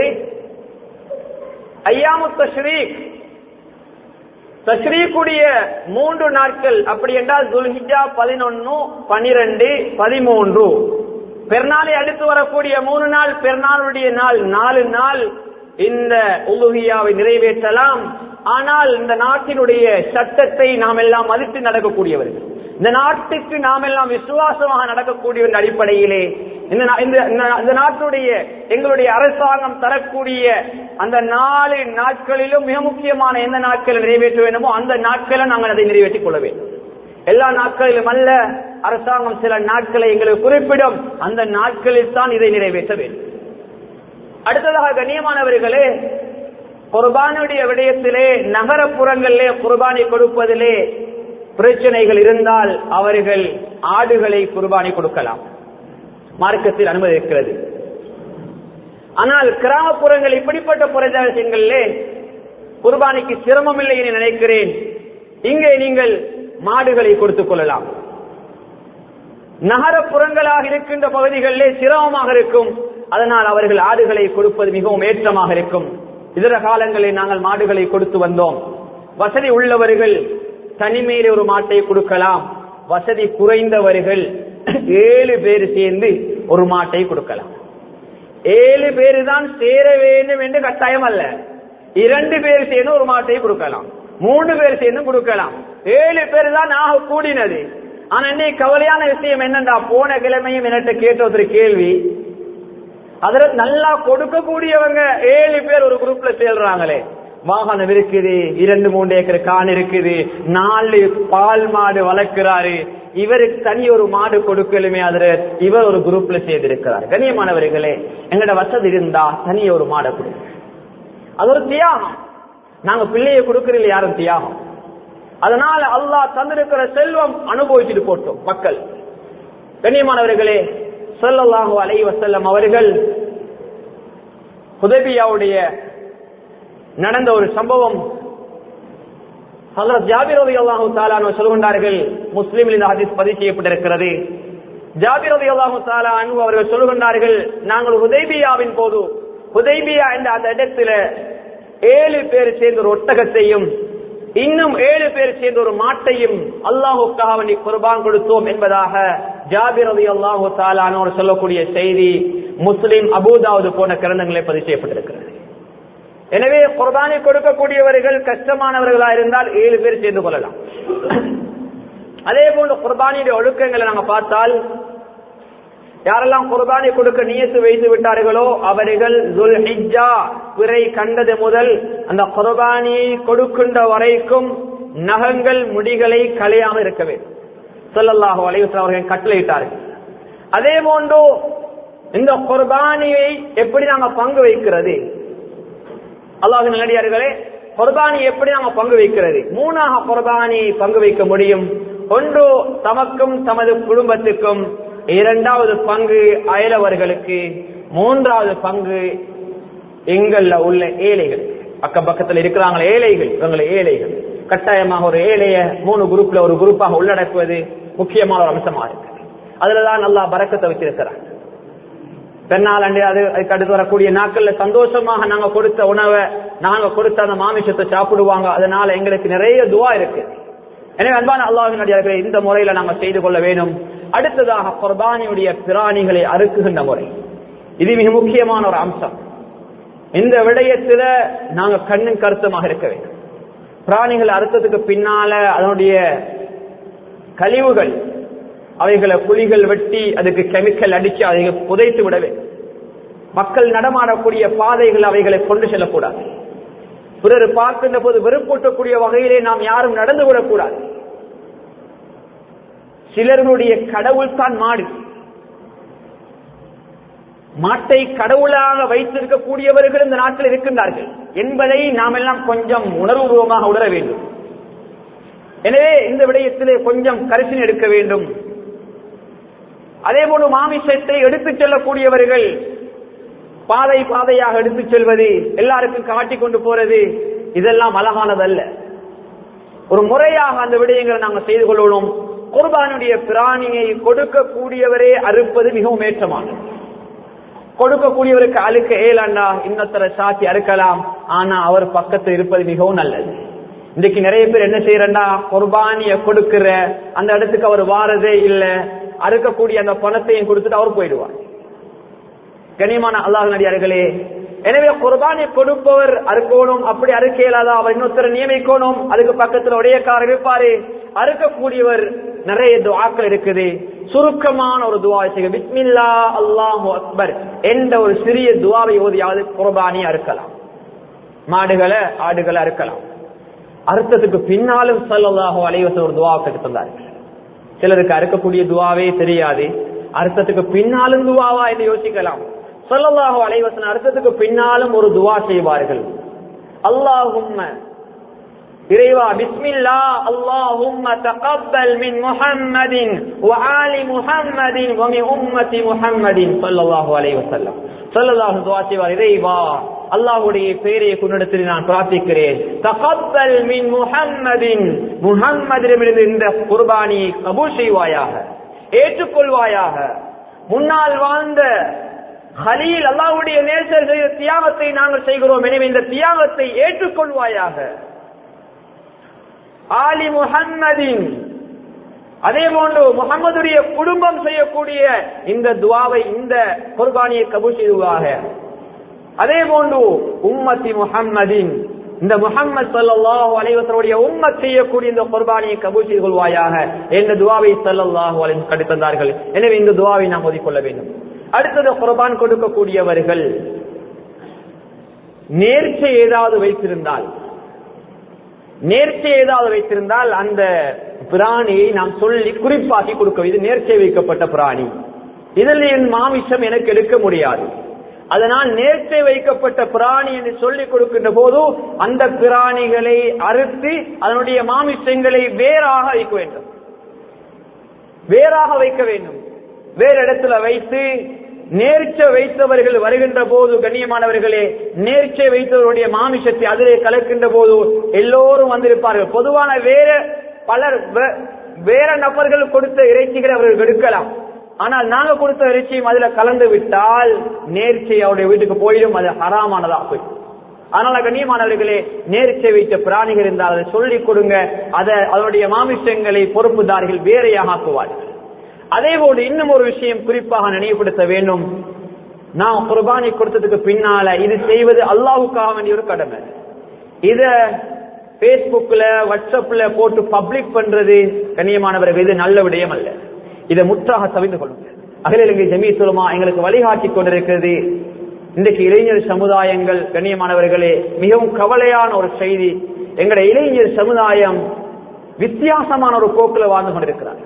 Speaker 1: ஐயாமு தஷ்ரீக் தஷ்ரீக்குடைய மூன்று நாட்கள் அப்படி என்றால் துல்ஹிஜா பதினொன்னு பனிரெண்டு பதிமூன்று பெருநாளை அடுத்து வரக்கூடிய மூணு நாள் பெருநாளுடைய நாள் நாலு நாள் இந்த உலுகியாவை நிறைவேற்றலாம் ஆனால் இந்த நாட்டினுடைய சட்டத்தை நாம் எல்லாம் மதித்து நடக்கக்கூடியவர்கள் இந்த நாட்டுக்கு நாம் எல்லாம் விசுவாசமாக நடக்கக்கூடிய அடிப்படையிலே இந்த நா- இந்த- இந்த- இந்த நாட்டுடைய எங்களுடைய அரசாங்கம் தரக்கூடிய அந்த நாலு நாட்களிலும் மிக முக்கியமான எந்த நாட்களை நிறைவேற்ற வேண்டுமோ அந்த நாட்களை நாங்கள் அதை நிறைவேற்றிக் கொள்ள வேண்டும் எல்லா நாட்களிலும் அல்ல அரசாங்கம் சில நாட்களை எங்களுக்கு குறிப்பிடும் அந்த நாட்களில் தான் இதை நிறைவேற்ற வேண்டும் அடுத்ததாக கண்ணியமானவர்களே குர்பானுடைய விடயத்திலே நகரப்புறங்களிலே குர்பானி கொடுப்பதிலே பிரச்சனைகள் இருந்தால் அவர்கள் ஆடுகளை குர்பானி கொடுக்கலாம் மார்க்கத்தில் அனுமதி இருக்கிறது ஆனால் கிராமப்புறங்கள் இப்படிப்பட்ட பிரதேசங்களிலே குர்பானிக்கு சிரமம் இல்லை என்று நினைக்கிறேன் இங்கே நீங்கள் மாடுகளை கொடுத்துக் கொள்ளலாம் நகரப்புறங்களாக இருக்கின்ற பகுதிகளிலே சிரமமாக இருக்கும் அதனால் அவர்கள் ஆடுகளை கொடுப்பது மிகவும் ஏற்றமாக இருக்கும் இதர காலங்களில் நாங்கள் மாடுகளை கொடுத்து வந்தோம் வசதி உள்ளவர்கள் தனிமையிலே ஒரு மாட்டை கொடுக்கலாம் வசதி குறைந்தவர்கள் ஏழு பேர் சேர்ந்து ஒரு மாட்டை கொடுக்கலாம் ஏழு பேர் தான் சேர வேண்டும் என்று கட்டாயம் அல்ல இரண்டு பேர் சேர்ந்து ஒரு மாட்டை கொடுக்கலாம் மூணு பேர் சேர்ந்து கொடுக்கலாம் ஏழு பேர் தான் ஆக கூடினது ஆனா இன்னைக்கு கவலையான விஷயம் என்னண்டா போன கிழமையும் என்னட்ட கேட்ட ஒரு கேள்வி அதுல நல்லா கொடுக்கக்கூடியவங்க ஏழு பேர் ஒரு குரூப்ல சேர்றாங்களே வாகனம் இருக்குது இரண்டு மூன்று ஏக்கர் கான் இருக்குது நாலு பால் மாடு வளர்க்கிறாரு இவருக்கு தனி ஒரு மாடு கொடுக்கலுமே அதுல இவர் ஒரு குரூப்ல சேர்ந்திருக்கிறார் கண்ணியமானவர்களே எங்கட வசதி இருந்தா தனி ஒரு மாடை கொடுங்க அது ஒரு தியாகம் நாங்க பிள்ளைய கொடுக்கறதில்ல யாரும் தியாகம் அதனால அல்லாஹ் தந்திருக்கிற செல்வம் அனுபவிச்சுட்டு போட்டோம் மக்கள் கண்ணியமானவர்களே சொல்லல்லாஹு அலை வசல்லம் அவர்கள் உதவியாவுடைய நடந்த ஒரு சம்பவம் ஹசரத் ஜாபிர் ரதி அல்லாஹு தாலானு சொல்கின்றார்கள் முஸ்லீமில் இந்த ஹதீஸ் பதிவு செய்யப்பட்டிருக்கிறது ஜாபிர் ரதி அல்லாஹு தாலானு அவர்கள் சொல்கின்றார்கள் நாங்கள் ஹுதைபியாவின் போது ஹுதைபியா என்ற அந்த இடத்துல ஏழு பேர் சேர்ந்த ஒரு ஒட்டகத்தையும் இன்னும் ஏழு பேர் சேர்ந்த ஒரு மாட்டையும் அல்லாஹுக்காக வேண்டி குர்பான் கொடுத்தோம் என்பதாக ஜாபிர் ரதி அல்லாஹு தாலானு சொல்லக்கூடிய செய்தி முஸ்லிம் அபூதாவது போன கிரந்தங்களை பதிவு செய்யப்பட்டிருக்கிறது எனவே குர்பானை கொடுக்கக்கூடியவர்கள் கஷ்டமானவர்களா இருந்தால் ஏழு பேர் சேர்ந்து கொள்ளலாம் அதே போன்று குர்பானியுடைய ஒழுக்கங்களை நாங்க பார்த்தால் யாரெல்லாம் குர்பானை கொடுக்க நியத்து வைத்து விட்டார்களோ அவர்கள் துல் ஹிஜ்ஜா பிறை கண்டது முதல் அந்த குர்பானியை கொடுக்கின்ற வரைக்கும் நகங்கள் முடிகளை களையாமல் இருக்க வேண்டும் சொல்லல்லாஹு அலைவசம் அவர்கள் கட்டளையிட்டார்கள் அதே போன்று இந்த குர்பானியை எப்படி நாங்க பங்கு வைக்கிறது அல்லாஹ் நல்லடியார்களே குர்பானி எப்படி நாம பங்கு வைக்கிறது மூணாக குர்பானி பங்கு வைக்க முடியும் ஒன்று தமக்கும் தமது குடும்பத்துக்கும் இரண்டாவது பங்கு அயலவர்களுக்கு மூன்றாவது பங்கு எங்கள்ல உள்ள ஏழைகள் அக்கம் பக்கத்தில் இருக்கிறாங்களே ஏழைகள் இவங்களை ஏழைகள் கட்டாயமாக ஒரு ஏழைய மூணு குரூப்ல ஒரு குரூப்பாக உள்ளடக்குவது முக்கியமான ஒரு அம்சமா இருக்கு அதுலதான் நல்லா பறக்கத்தை வச்சிருக்கிறாங்க பெண்ணால் அண்டு அது அதுக்கு அடுத்து வரக்கூடிய நாட்கள்ல சந்தோஷமாக நாங்க கொடுத்த உணவை நாங்க கொடுத்த அந்த மாமிசத்தை சாப்பிடுவாங்க அதனால எங்களுக்கு நிறைய துவா இருக்கு எனவே அன்பான அல்லாஹின் அடியார்களே இந்த முறையில நாங்க செய்து கொள்ள வேண்டும் அடுத்ததாக குர்பானியுடைய பிராணிகளை அறுக்குகின்ற முறை இது மிக முக்கியமான ஒரு அம்சம் இந்த விடயத்துல நாங்க கண்ணும் கருத்துமாக இருக்க வேண்டும் பிராணிகளை அறுத்ததுக்கு பின்னால அதனுடைய கழிவுகள் அவைகளை குழிகள் வெட்டி அதுக்கு கெமிக்கல் அடிச்சு அதை புதைத்து விடவே மக்கள் நடமாடக்கூடிய பாதைகள் அவைகளை கொண்டு செல்லக்கூடாது பிறர் பார்க்கின்ற போது வெறுப்பூட்டக்கூடிய வகையிலே நாம் யாரும் நடந்து விடக்கூடாது சிலர்களுடைய கடவுள் தான் மாடு மாட்டை கடவுளாக வைத்திருக்கக்கூடியவர்கள் இந்த நாட்டில் இருக்கின்றார்கள் என்பதை நாம் எல்லாம் கொஞ்சம் உணர்வுபூர்வமாக உணர வேண்டும் எனவே இந்த விடயத்திலே கொஞ்சம் கரிசனை எடுக்க வேண்டும் அதே போல மாமிசத்தை எடுத்துச் செல்லக்கூடியவர்கள் பாதை பாதையாக எடுத்துச் செல்வது எல்லாருக்கும் காட்டிக் கொண்டு போறது இதெல்லாம் அழகானதல்ல ஒரு முறையாக அந்த விடயங்களை நாங்கள் செய்து கொள்ளணும் குர்பானுடைய பிராணியை கொடுக்கக்கூடியவரே அறுப்பது மிகவும் ஏற்றமானது கொடுக்கக்கூடியவருக்கு அழுக்க ஏலாண்டா இன்னொருத்தர சாட்சி அறுக்கலாம் ஆனா அவர் பக்கத்தில் இருப்பது மிகவும் நல்லது இன்னைக்கு நிறைய பேர் என்ன செய்யறா குர்பானிய கொடுக்கிற அந்த இடத்துக்கு அவர் வாரதே இல்ல அறுக்கக்கூடிய அந்த பணத்தையும் கொடுத்துட்டு அவர் போயிடுவார் கனிமான அல்லாஹ் நடிகார்களே எனவே குர்பானை கொடுப்பவர் அறுக்கணும் அப்படி அறுக்க இயலாதா அவர் இன்னொருத்தரை நியமிக்கணும் அதுக்கு பக்கத்துல உடையக்காரர் இருப்பாரு அறுக்கக்கூடியவர் நிறைய துவாக்கள் இருக்குது சுருக்கமான ஒரு துவா செய்ய பிஸ்மில்லா அல்லாஹு அக்பர் என்ற ஒரு சிறிய துவாவை ஓதியாவது குர்பானி அறுக்கலாம் மாடுகளை ஆடுகளை அறுக்கலாம் அறுத்ததுக்கு பின்னாலும் சல்லாஹு அலைவசம் ஒரு துவா கட்டு தந்தார்கள் சிலருக்கு அறுக்கக்கூடிய துவாவே தெரியாது அர்த்தத்துக்கு பின்னாலும் துவாவா என்று யோசிக்கலாம் சொல்லல்லாஹு அலைவசன் அர்த்தத்துக்கு பின்னாலும் ஒரு துவா செய்வார்கள் அல்லாஹும் இறைவா பிஸ்மில்லா அல்லாஹும்ம தகப்பல் மின் முஹம்மதின் வஆலி முஹம்மதின் வமின் உம்மதி முஹம்மதின் ஸல்லல்லாஹு அலைஹி வஸல்லம் ஸல்லல்லாஹு துஆ செய்வார் இறைவா அல்லாஹ்வுடைய பெயரை கொண்டிடத்தில் நான் பிரார்த்திக்கிறேன் தகப்பல் மின் முஹம்மதின் முஹம்மதிடமிருந்து இந்த குர்பானியை கபூல் செய்வாயாக ஏற்றுக்கொள்வாயாக முன்னால் வாழ்ந்த ஹலீல் அல்லாஹ்வுடைய நேசர் செய்த தியாகத்தை நாங்கள் செய்கிறோம் எனவே இந்த தியாகத்தை ஏற்றுக்கொள்வாயாக ஆலி முஹம்மதின் அதே போன்று முகமதுடைய குடும்பம் செய்யக்கூடிய இந்த துவாவை இந்த குர்பானியை கபூல் செய்வாக அதே போன்று உம்மத்தி முஹம்மதின் இந்த முகம்மது சல்லாஹூ அலைவசருடைய உம்மத் செய்யக்கூடிய இந்த குர்பானியை கபூல் செய்து கொள்வாயாக என்ற துவாவை சல்லாஹூ அலைவசம் கடித்தந்தார்கள் எனவே இந்த துவாவை நாம் ஓதிக்கொள்ள வேண்டும் அடுத்தது குர்பான் கொடுக்கக்கூடியவர்கள் நேர்ச்சை ஏதாவது வைத்திருந்தால் நேர்ச்சை ஏதாவது வைத்திருந்தால் அந்த பிராணியை நாம் சொல்லி குறிப்பாக்கி கொடுக்க இது நேர்ச்சை வைக்கப்பட்ட பிராணி இதில் என் மாமிசம் எனக்கு எடுக்க முடியாது அதனால் நேர்ச்சை வைக்கப்பட்ட பிராணி என்று சொல்லிக் கொடுக்கின்ற போது அந்த பிராணிகளை அறுத்து அதனுடைய மாமிசங்களை வேறாக வைக்க வேண்டும் வேறாக வைக்க வேண்டும் வேறு இடத்துல வைத்து நேர்ச்சை வைத்தவர்கள் வருகின்ற போது கண்ணியமானவர்களே நேர்ச்சை வைத்தவருடைய மாமிசத்தை அதிலே கலக்கின்ற போது எல்லோரும் வந்திருப்பார்கள் பொதுவான வேற பலர் வே- வேற நபர்கள் கொடுத்த இறைச்சிகளை அவர்கள் எடுக்கலாம் ஆனால் நாங்க கொடுத்த இறைச்சியும் அதுல கலந்து விட்டால் நேர்ச்சை அவருடைய வீட்டுக்கு போயிடும் அது ஹராமானதா போய் அதனால கண்ணியமானவர்களே நேர்ச்சை வைத்த பிராணிகள் இருந்தால் அதை சொல்லிக் கொடுங்க அதை அதனுடைய மாமிசங்களை பொறுப்புதாரிகள் வேறையாக ஆக்குவார்கள் அதே போல இன்னும் ஒரு விஷயம் குறிப்பாக நினைவுபடுத்த வேண்டும் நாம் குர்பானி கொடுத்ததுக்கு பின்னால இது செய்வது அல்லாஹுக்காக வேண்டிய ஒரு கடமை இத பேஸ்புக்ல வாட்ஸ்அப்ல போட்டு பப்ளிக் பண்றது கண்ணியமானவர்கள் இது நல்ல விடயம் அல்ல இதை முற்றாக தவிர்த்து கொள்ளுங்க அகில இலங்கை ஜமீ சுலமா எங்களுக்கு வழிகாட்டி கொண்டிருக்கிறது இன்றைக்கு இளைஞர் சமுதாயங்கள் கண்ணியமானவர்களே மிகவும் கவலையான ஒரு செய்தி எங்களுடைய இளைஞர் சமுதாயம் வித்தியாசமான ஒரு போக்குல வாழ்ந்து கொண்டிருக்கிறார்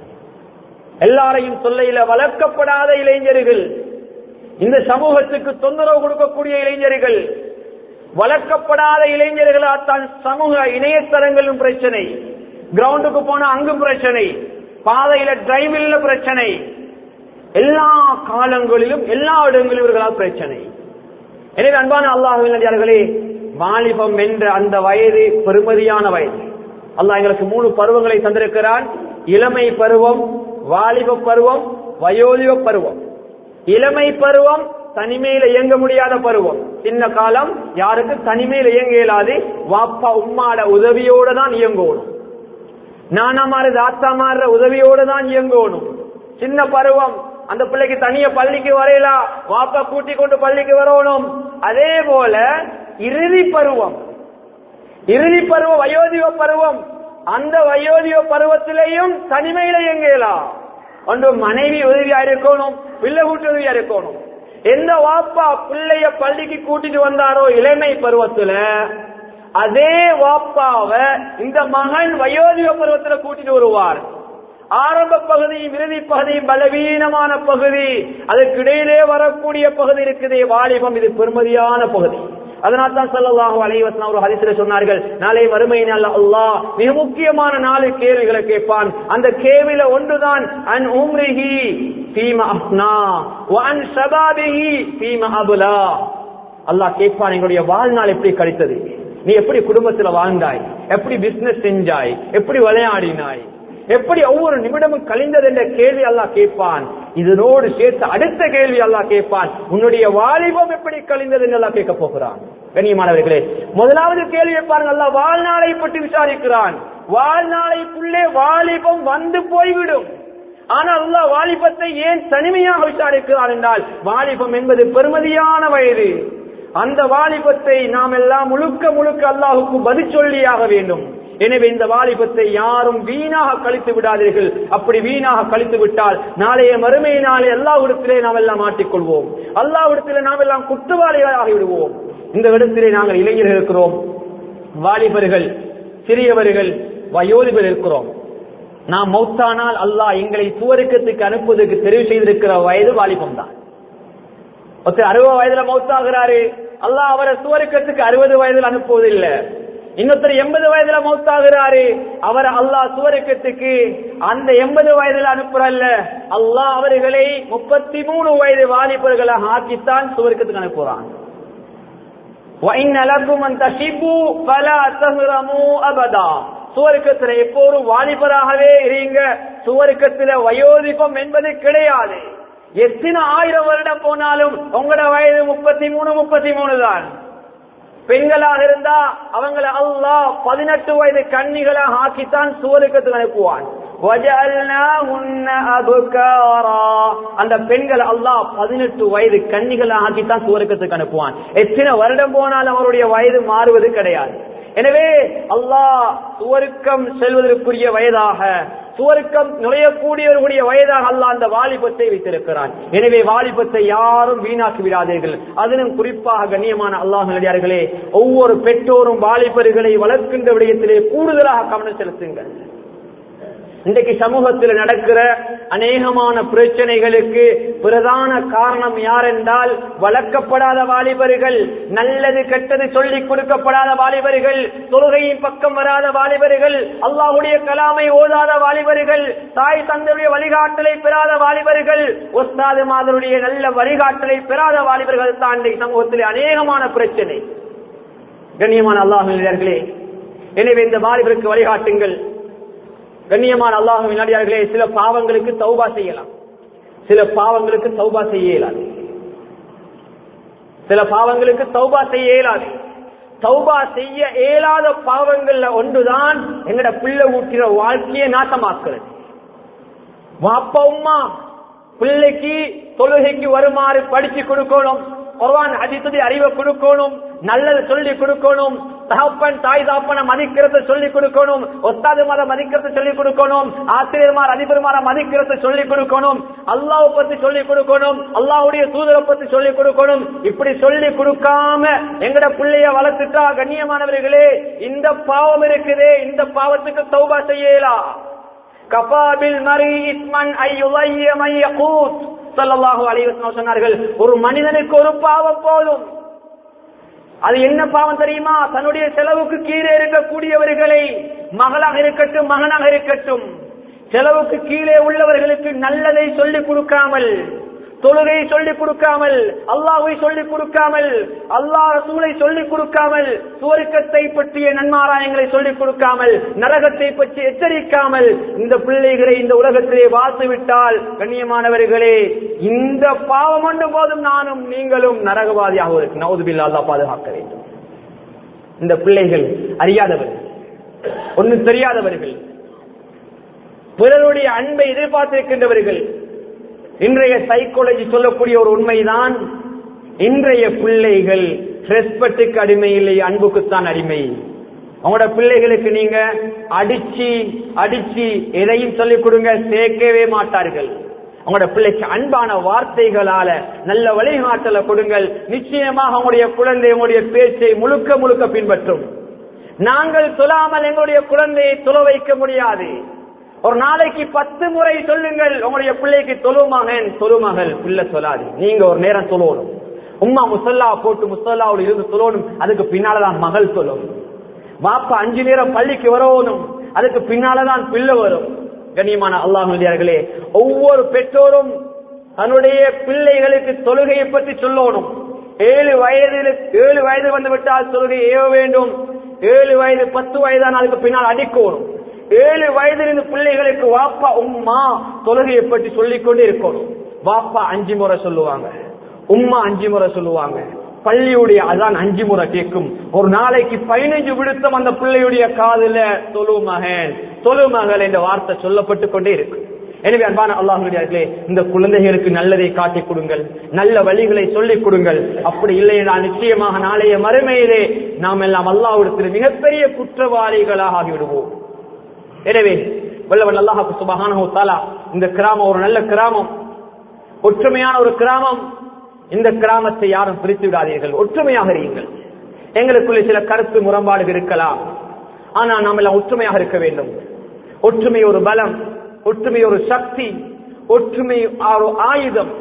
Speaker 1: எல்லாரையும் சொல்லையில வளர்க்கப்படாத இளைஞர்கள் இந்த சமூகத்துக்கு தொந்தரவு கொடுக்கக்கூடிய இளைஞர்கள் வளர்க்கப்படாத இளைஞர்களால் தான் சமூக இணையதளங்களும் பிரச்சனை கிரவுண்டுக்கு போனா அங்கும் பிரச்சனை பாதையில டிரைவில்ல பிரச்சனை எல்லா காலங்களிலும் எல்லா இடங்களிலும் இவர்களால் பிரச்சனை எனவே அன்பான அல்லாஹர்களே வாலிபம் என்ற அந்த வயது பெருமதியான வயது அல்லாஹ் எங்களுக்கு மூணு பருவங்களை தந்திருக்கிறான் இளமை பருவம் வாலிப பருவம் வயோதிப பருவம் இளமை பருவம் தனிமையில இயங்க முடியாத பருவம் சின்ன காலம் யாருக்கு தனிமையில இயங்க இயலாது வாப்பா உம்மாட உதவியோட தான் இயங்கணும் நானாமாறு தாத்தாமாற உதவியோட தான் இயங்கணும் சின்ன பருவம் அந்த பிள்ளைக்கு தனிய பள்ளிக்கு வரையலாம் வாப்பா கூட்டி கொண்டு பள்ளிக்கு வரணும் அதே போல இறுதி பருவம் இறுதி பருவம் வயோதிக பருவம் அந்த வயோதிக பருவத்திலேயும் தனிமையில இயங்கலாம் ஒன்று மனைவி உதவியா இருக்கணும் பிள்ளை கூட்டு உதவியா இருக்கணும் எந்த வாப்பா பிள்ளைய பள்ளிக்கு கூட்டிட்டு வந்தாரோ இளமை பருவத்துல அதே வாப்பாவ இந்த மகன் வயோதிக பருவத்துல கூட்டிட்டு வருவார் ஆரம்ப பகுதியும் இறுதி பகுதியும் பலவீனமான பகுதி அதுக்கு இடையிலே வரக்கூடிய பகுதி இருக்குதே வாலிபம் இது பெருமதியான பகுதி அதனால் தான் சொல்லலாக அலைவசன் ஒரு ஹரிசில சொன்னார்கள் நாளை வறுமை நாள் அல்லாஹ் மிக முக்கியமான நாலு கேள்விகளை கேட்பான் அந்த கேள்வியில ஒன்றுதான் அன் உம்ரிஹி ஃபீம அஃப்னா வ அன் ஷபாபிஹி ஃபீம அபுலா அல்லாஹ் கேட்பான் எங்களுடைய வாழ்நாள் எப்படி கழித்தது நீ எப்படி குடும்பத்துல வாழ்ந்தாய் எப்படி பிசினஸ் செஞ்சாய் எப்படி விளையாடினாய் எப்படி ஒவ்வொரு நிமிடமும் கழிந்தது என்ற கேள்வி அல்லாஹ் கேட்பான் இதனோடு சேர்த்து அடுத்த கேள்வி அல்லாஹ் கேட்பான் உன்னுடைய வாலிபம் எப்படி கழிந்தது என்று அல்லாஹ் கேட்க போகிறான் கண்ணியமானவர்களே முதலாவது கேள்வியை பாருங்க அல்லாஹ் வாழ்நாளை பற்றி விசாரிக்கிறான் வாழ்நாளைக்குள்ளே வாலிபம் வந்து போய்விடும் ஆனால் அல்லாஹ் வாலிபத்தை ஏன் தனிமையாக விசாரிக்கிறான் என்றால் வாலிபம் என்பது பெருமதியான வயது அந்த வாலிபத்தை நாம் எல்லாம் முழுக்க முழுக்க அல்லாஹுக்கு பதில் சொல்லியாக வேண்டும் எனவே இந்த வாலிபத்தை யாரும் வீணாக கழித்து விடாதீர்கள் அப்படி வீணாக கழித்து விட்டால் நாளைய மறுமை நாளை அல்லாஹ்விடத்திலே நாம் எல்லாம் மாட்டிக்கொள்வோம் அல்லாஹ்விடத்திலே நாம் எல்லாம் குற்றவாளிகளாகி விடுவோம் இந்த இடத்திலே நாங்கள் இளைஞர்கள் இருக்கிறோம் வாலிபர்கள் சிறியவர்கள் வயோதிபர் இருக்கிறோம் நாம் மௌத்தானால் அல்லாஹ் எங்களை சுவருக்கத்துக்கு அனுப்புவதற்கு தெரிவு செய்திருக்கிற வயது வாலிபம் தான் ஒருத்தர் அறுபது வயதுல மௌத்தாகிறாரு அல்லாஹ் அவரை சுவருக்கத்துக்கு அறுபது வயதில் அனுப்புவதில்லை இன்னொருத்தர் எண்பது வயதுல மௌத்தாகிறாரு அவர் அல்லாஹ் சுவருக்கத்துக்கு அந்த எண்பது வயதுல அனுப்புறல்ல அல்லாஹ் அவர்களை முப்பத்தி மூணு வயது வாலிபர்களாக ஆக்கித்தான் சுவருக்கத்துக்கு அனுப்புறான் وَإِنَّ لَكُمْ أَن تَشِبُّوا فَلَا تَهْرَمُوا أَبَدًا சுவருக்கத்துல எப்போதும் வாலிபராகவே இருங்க சுவருக்கத்துல வயோதிபம் என்பது கிடையாது எத்தனை ஆயிரம் வருடம் போனாலும் உங்களோட வயது முப்பத்தி மூணு முப்பத்தி மூணு தான் பெண்களாக இருந்தா அவங்கள அல்லாஹ் பதினெட்டு வயது கன்னிகளாக ஆக்கித்தான் சுவருக்கத்துக்கு அனுப்புவான் وَجَعَلْنَاهُنَّ أَبْكَارًا. அந்த பெண்கள் அல்லாஹ் பதினெட்டு வயது கன்னிகளாக ஆக்கித்தான் சுவருக்கத்துக்கு அனுப்புவான் எத்தனை வருடம் போனாலும் அவருடைய வயது மாறுவது கிடையாது எனவே அல்லாஹ் சுவருக்கம் செல்வதற்குரிய வயதாக சுவருக்கம் நுழையக்கூடியவர்களுடைய வயதாக அல்லாஹ் அந்த வாலிபத்தை வைத்திருக்கிறான் எனவே வாலிபத்தை யாரும் வீணாக்கி விடாதீர்கள் அதிலும் குறிப்பாக கண்ணியமான அல்லாஹ் நடிகார்களே ஒவ்வொரு பெற்றோரும் வாலிபர்களை வளர்க்கின்ற விடயத்திலே கூடுதலாக கவனம் செலுத்துங்கள் இன்றைக்கு சமூகத்தில் நடக்கிற அநேகமான பிரச்சனைகளுக்கு பிரதான காரணம் யார் என்றால் வளர்க்கப்படாத வாலிபர்கள் நல்லது கெட்டது சொல்லிக் கொடுக்கப்படாத வாலிபர்கள் தொழுகையின் பக்கம் வராத வாலிபர்கள் அல்லாஹுடைய கலாமை ஓதாத வாலிபர்கள் தாய் தந்தையுடைய வழிகாட்டலை பெறாத வாலிபர்கள் ஒஸ்தாது மாதருடைய நல்ல வழிகாட்டலை பெறாத வாலிபர்கள் தான் இன்றைக்கு சமூகத்தில் அநேகமான பிரச்சனை கண்ணியமான அல்லாஹர்களே எனவே இந்த வாலிபருக்கு வழிகாட்டுங்கள் கண்ணியமான அல்லாஹ் வினாடியார்களே சில பாவங்களுக்கு தௌபா செய்யலாம் சில பாவங்களுக்கு தௌபா செய்ய இயலாது சில பாவங்களுக்கு தௌபா செய்ய இயலாது தௌபா செய்ய இயலாத பாவங்கள்ல ஒன்றுதான் எங்கட பிள்ளை ஊட்டிற வாழ்க்கையை நாசமாக்குறது வாப்பா உம்மா பிள்ளைக்கு தொழுகைக்கு வருமாறு படிச்சு கொடுக்கணும் குர்ஆன் ஹதீஸுடி அறிவை கொடுக்கணும் நல்லது சொல்லி கொடுக்கணும் தகப்பன் தாய் தாப்பனை மதிக்கிறத சொல்லி கொடுக்கணும் ஒத்தாது மத மதிக்கிறத சொல்லி கொடுக்கணும் ஆசிரியர்மார் அதிபர்மார மதிக்கிறத சொல்லி கொடுக்கணும் அல்லாஹ் பத்தி சொல்லி கொடுக்கணும் அல்லாஹ்வுடைய தூதரை பத்தி சொல்லி கொடுக்கணும் இப்படி சொல்லி கொடுக்காம எங்கட பிள்ளைய வளர்த்துட்டா கண்ணியமானவர்களே இந்த பாவம் இருக்குதே இந்த பாவத்துக்கு தௌபா செய்யலாம் கபாபில் மரி இஸ்மன் ஐயுலைய மையகூத் ஸல்லல்லாஹு அலைஹி வஸல்லம் சொன்னார்கள் ஒரு மனிதனுக்கு ஒரு பாவம் போதும் அது என்ன பாவம் தெரியுமா தன்னுடைய செலவுக்கு கீழே இருக்கக்கூடியவர்களை மகளாக இருக்கட்டும் மகனாக இருக்கட்டும் செலவுக்கு கீழே உள்ளவர்களுக்கு நல்லதை சொல்லிக் கொடுக்காமல் தொழுகையை சொல்லிக் கொடுக்காமல் அல்லாஹை சொல்லிக் கொடுக்காமல் அல்லாஹ் ரசூலை சொல்லிக் கொடுக்காமல் சுவருக்கத்தை பற்றிய நன்மாராயங்களை சொல்லிக் கொடுக்காமல் நரகத்தை பற்றி எச்சரிக்காமல் இந்த பிள்ளைகளை இந்த உலகத்திலே வாழ்த்து விட்டால் கண்ணியமானவர்களே இந்த பாவம் ஒன்று போதும் நானும் நீங்களும் நரகவாதியாக இருக்கு நவுதுபில்லா அல்லாஹ் பாதுகாக்க வேண்டும் இந்த பிள்ளைகள் அறியாதவர்கள் ஒன்னும் தெரியாதவர்கள் பிறருடைய அன்பை எதிர்பார்த்திருக்கின்றவர்கள் இன்றைய சைக்காலஜி சொல்லக்கூடிய ஒரு உண்மைதான் இன்றைய பிள்ளைகள் ரெஸ்பெக்டுக்கு அடிமை இல்லை அன்புக்குத்தான் அடிமை உங்களோட பிள்ளைகளுக்கு நீங்க அடிச்சு அடிச்சு எதையும் சொல்லிக் கொடுங்க சேர்க்கவே மாட்டார்கள் உங்களோட பிள்ளைக்கு அன்பான வார்த்தைகளால நல்ல வழிகாட்டலை கொடுங்கள் நிச்சயமாக உங்களுடைய குழந்தை உங்களுடைய பேச்சை முழுக்க முழுக்க பின்பற்றும் நாங்கள் சொல்லாமல் எங்களுடைய குழந்தையை தொழ வைக்க முடியாது ஒரு நாளைக்கு பத்து முறை சொல்லுங்கள் உங்களுடைய பிள்ளைக்கு தொழு மகன் தொழு மகள் பிள்ளை சொல்லாது நீங்க ஒரு நேரம் தொழணும் உம்மா முசல்லா போட்டு முசல்லாவோட இருந்து தொழணும் அதுக்கு பின்னாலதான் மகள் தொழும் வாப்பா அஞ்சு நேரம் பள்ளிக்கு வரணும் அதுக்கு பின்னாலதான் பிள்ளை வரும் கண்ணியமான அல்லாஹர்களே ஒவ்வொரு பெற்றோரும் தன்னுடைய பிள்ளைகளுக்கு தொழுகையை பற்றி சொல்லணும் ஏழு வயதில் ஏழு வயது வந்து விட்டால் தொழுகை ஏவ வேண்டும் ஏழு வயது பத்து வயதான அதுக்கு பின்னால் அடிக்கணும் ஏழு வயதிலிருந்து பிள்ளைகளுக்கு வாப்பா உம்மா தொழுகையை பற்றி சொல்லிக் கொண்டே இருக்கணும் வாப்பா அஞ்சு முறை சொல்லுவாங்க உம்மா அஞ்சு முறை சொல்லுவாங்க பள்ளியுடைய அதான் அஞ்சு முறை கேட்கும் ஒரு நாளைக்கு பதினைஞ்சு விடுத்தம் அந்த பிள்ளையுடைய காதுல தொழு மகன் தொழு மகள் என்ற வார்த்தை சொல்லப்பட்டு கொண்டே இருக்கு எனவே அன்பான அல்லாஹுடையார்களே இந்த குழந்தைகளுக்கு நல்லதை காட்டிக் கொடுங்கள் நல்ல வழிகளை சொல்லிக் கொடுங்கள் அப்படி இல்லை என்றால் நிச்சயமாக நாளைய மறுமையிலே நாம் எல்லாம் அல்லாஹ்விடத்தில் மிகப்பெரிய குற்றவாளிகளாக ஆகிவிடுவோம் எனவே வல்லவன் அல்லாஹாக்கு சுபஹானஹு தஆலா இந்த கிராமம் ஒரு நல்ல கிராமம் ஒற்றுமையான ஒரு கிராமம் இந்த கிராமத்தை யாரும் பிரித்து விடாதீர்கள் ஒற்றுமையாக இருங்கள் எங்களுக்குள்ளே சில கருத்து முரண்பாடுகள் இருக்கலாம் ஆனால் நாம் எல்லாம் ஒற்றுமையாக இருக்க வேண்டும் ஒற்றுமை ஒரு பலம் ஒற்றுமை ஒரு சக்தி ஒற்றுமை ஒரு ஆயுதம்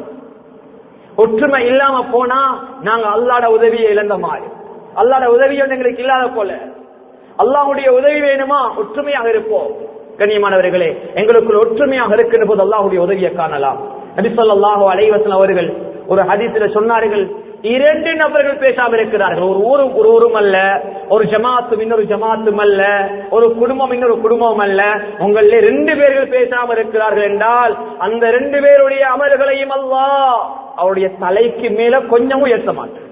Speaker 1: ஒற்றுமை இல்லாம போனா நாங்க அல்லாட உதவியை இழந்த மாதிரி அல்லாட உதவி எங்களுக்கு இல்லாத போல அல்லாஹுடைய உதவி வேணுமா ஒற்றுமையாக இருப்போம் கண்ணியமானவர்களே எங்களுக்குள் ஒற்றுமையாக இருக்கின்ற போது அல்லாஹுடைய உதவியை காணலாம் நபிசல்லாஹு அலைவசன் அவர்கள் ஒரு ஹதீஸ்ல சொன்னார்கள் இரண்டு நபர்கள் பேசாமல் இருக்கிறார்கள் ஒரு ஊரு ஒரு ஊரும் அல்ல ஒரு ஜமாத்தும் இன்னொரு ஜமாத்தும் அல்ல ஒரு குடும்பம் இன்னொரு குடும்பம் அல்ல உங்கள ரெண்டு பேர்கள் பேசாமல் இருக்கிறார்கள் என்றால் அந்த ரெண்டு பேருடைய அமல்களையும் அல்லாஹ் அவருடைய தலைக்கு மேல கொஞ்சமும் உயர்த்த மாட்டார்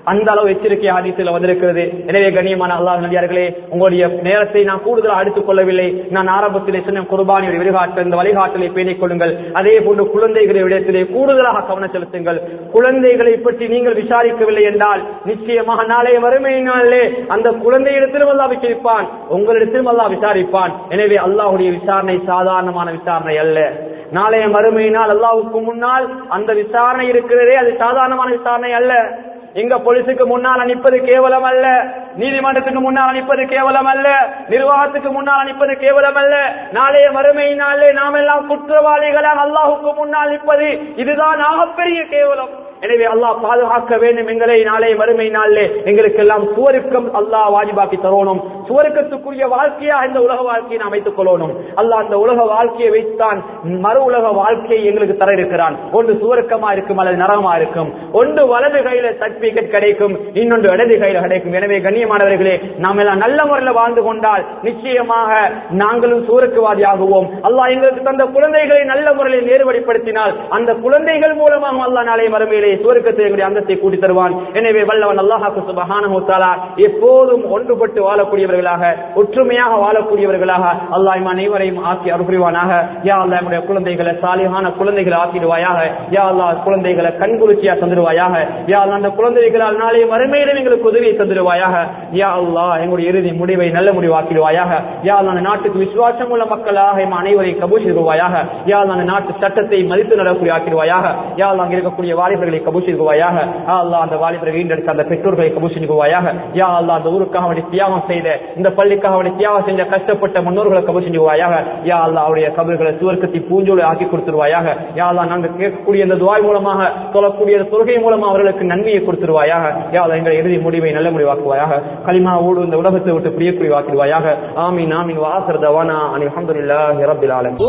Speaker 1: அந்த அளவு எச்சரிக்கை ஹதீஸில் வந்திருக்கிறது எனவே கண்ணியமான அல்லாஹ் நடிகார்களே உங்களுடைய நேரத்தை நான் கூடுதலாக அடுத்துக் கொள்ளவில்லை நான் ஆரம்பத்திலே சொன்ன குர்பானியுடைய வழிகாட்டல் இந்த வழிகாட்டலை பேணிக் கொள்ளுங்கள் அதே போன்று குழந்தைகளுடைய விடயத்திலே கூடுதலாக கவனம் செலுத்துங்கள் குழந்தைகளை பற்றி நீங்கள் விசாரிக்கவில்லை என்றால் நிச்சயமாக நாளைய வறுமையினாலே அந்த குழந்தையிடத்திலும் அல்லாஹ் விசாரிப்பான் உங்களிடத்திலும் அல்லாஹ் விசாரிப்பான் எனவே அல்லாஹ்வுடைய விசாரணை சாதாரணமான விசாரணை அல்ல நாளைய மறுமையினால் அல்லாஹ்வுக்கு முன்னால் அந்த விசாரணை இருக்கிறதே அது சாதாரணமான விசாரணை அல்ல எங்க போலீஸுக்கு முன்னால் அனுப்பது கேவலம் அல்ல நீதிமன்றத்துக்கு முன்னால் அனுப்பது கேவலம் அல்ல நிர்வாகத்துக்கு முன்னால் அனுப்பது கேவலம் அல்ல நாளைய மறுமையினாலே நாம் எல்லாம் குற்றவாளிகளாக அல்லாஹுக்கு முன்னால் நிற்பது இதுதான் ஆகப்பெரிய கேவலம் எனவே அல்லாஹ் பாதுகாக்க வேண்டும் எங்களை நாளை மறுமை நாளிலே எங்களுக்கு எல்லாம் சுவருக்கம் அல்லாஹ் வாஜிபாக்கி தரணும் சுவருக்கத்துக்குரிய வாழ்க்கையா இந்த உலக வாழ்க்கையை நாம் வைத்துக் கொள்ளணும் அல்லாஹ் அந்த உலக வாழ்க்கையை வைத்தான் மறு உலக வாழ்க்கையை எங்களுக்கு தர இருக்கிறான் ஒன்று சுவருக்கமா இருக்கும் அல்லது நரகமா இருக்கும் ஒன்று வலது கையில சர்டிபிகேட் கிடைக்கும் இன்னொன்று இடது கையில கிடைக்கும் எனவே கண்ணியமானவர்களே நாம் எல்லாம் நல்ல முறையில் வாழ்ந்து கொண்டால் நிச்சயமாக நாங்களும் சுவருக்குவாதியாகுவோம் அல்லாஹ் எங்களுக்கு தந்த குழந்தைகளை நல்ல முறையில் நேர்வழிப்படுத்தினால் அந்த குழந்தைகள் மூலமாக அல்லாஹ் நாளை மறுமையிலே சுவர்க்கத்தை எங்களுடைய அந்தத்தை கூட்டி தருவான் எனவே வல்லவன் அல்லாஹாக்கு சுபஹானஹு தஆலா எப்போதும் ஒன்றுபட்டு வாழக்கூடியவர்களாக ஒற்றுமையாக வாழக்கூடியவர்களாக அல்லாஹ் இம் அனைவரையும் ஆக்கி அருள்புரிவானாக யா அல்லாஹ் நம்முடைய குழந்தைகளை சாலிகான குழந்தைகளை ஆக்கிடுவாயாக யா அல்லாஹ் குழந்தைகளை கண்குளிர்ச்சியா தந்துடுவாயாக யா அல்லாஹ் அந்த குழந்தைகளால் நாளை மறுமையிலும் எங்களுக்கு உதவியை தந்துடுவாயாக யா அல்லாஹ் எங்களுடைய இறுதி முடிவை நல்ல முடிவாக்கிடுவாயாக யா அல்லாஹ் அந்த நாட்டுக்கு விசுவாசம் உள்ள மக்களாக இம் அனைவரையும் கபூல் செய்வாயாக யா அல்லாஹ் அந்த நாட்டு சட்டத்தை மதித்து நடக்கூடிய ஆக்கிடுவாயாக யா அல்லாஹ் அங்கே இருக்கக்கூடிய வாலிபர்களை கபூசிக்குவாயாக யா அல்லாஹ் அந்த வாலிபரை வீண்டெடுத்த அந்த பெற்றோர்களை கபூசிக்குவாயாக யா அல்லாஹ் அந்த ஊருக்காக அவனை தியாகம் செய்த இந்த பள்ளிக்காக அவனை தியாகம் செஞ்ச கஷ்டப்பட்ட முன்னோர்களை கபூசிக்குவாயாக யா அல்லாஹ் அவருடைய கபர்களை சுவர்க்கத்தை பூஞ்சோலை ஆக்கி கொடுத்துருவாயாக யா அல்லாஹ் நாங்கள் கேட்கக்கூடிய இந்த துவாய் மூலமாக சொல்லக்கூடிய இந்த தொழுகை மூலமாக அவர்களுக்கு நன்மையை கொடுத்துருவாயாக யா அல்லாஹ் எங்கள் இறுதி முடிவை நல்ல முடிவாக்குவாயாக களிமா ஓடு இந்த உலகத்தை விட்டு பிரியக்குறி வாக்கிடுவாயாக ஆமீன் ஆமீன் வாசர் தவானா அனில் அல்ஹம்துலில்லாஹி ரப்பில் ஆலமீன்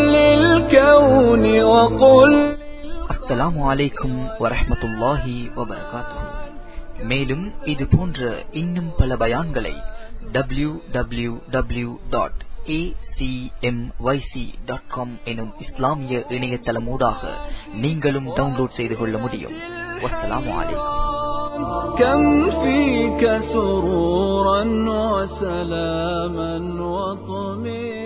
Speaker 2: قل للكون وقل
Speaker 3: அஸ்ஸலாமு அலைக்கும் வரஹ்மத்துல்லாஹி வபரகாத்துஹு மேலும் இது போன்ற இன்னும் பல பயான்களை W W W dot dot com எனும் இஸ்லாமிய இணையதளமூடாக நீங்களும் டவுன்லோட் செய்து கொள்ள முடியும் வஸ்ஸலாமு அலைக்கும்
Speaker 2: كم فيك سرورا وسلاما وطمئنا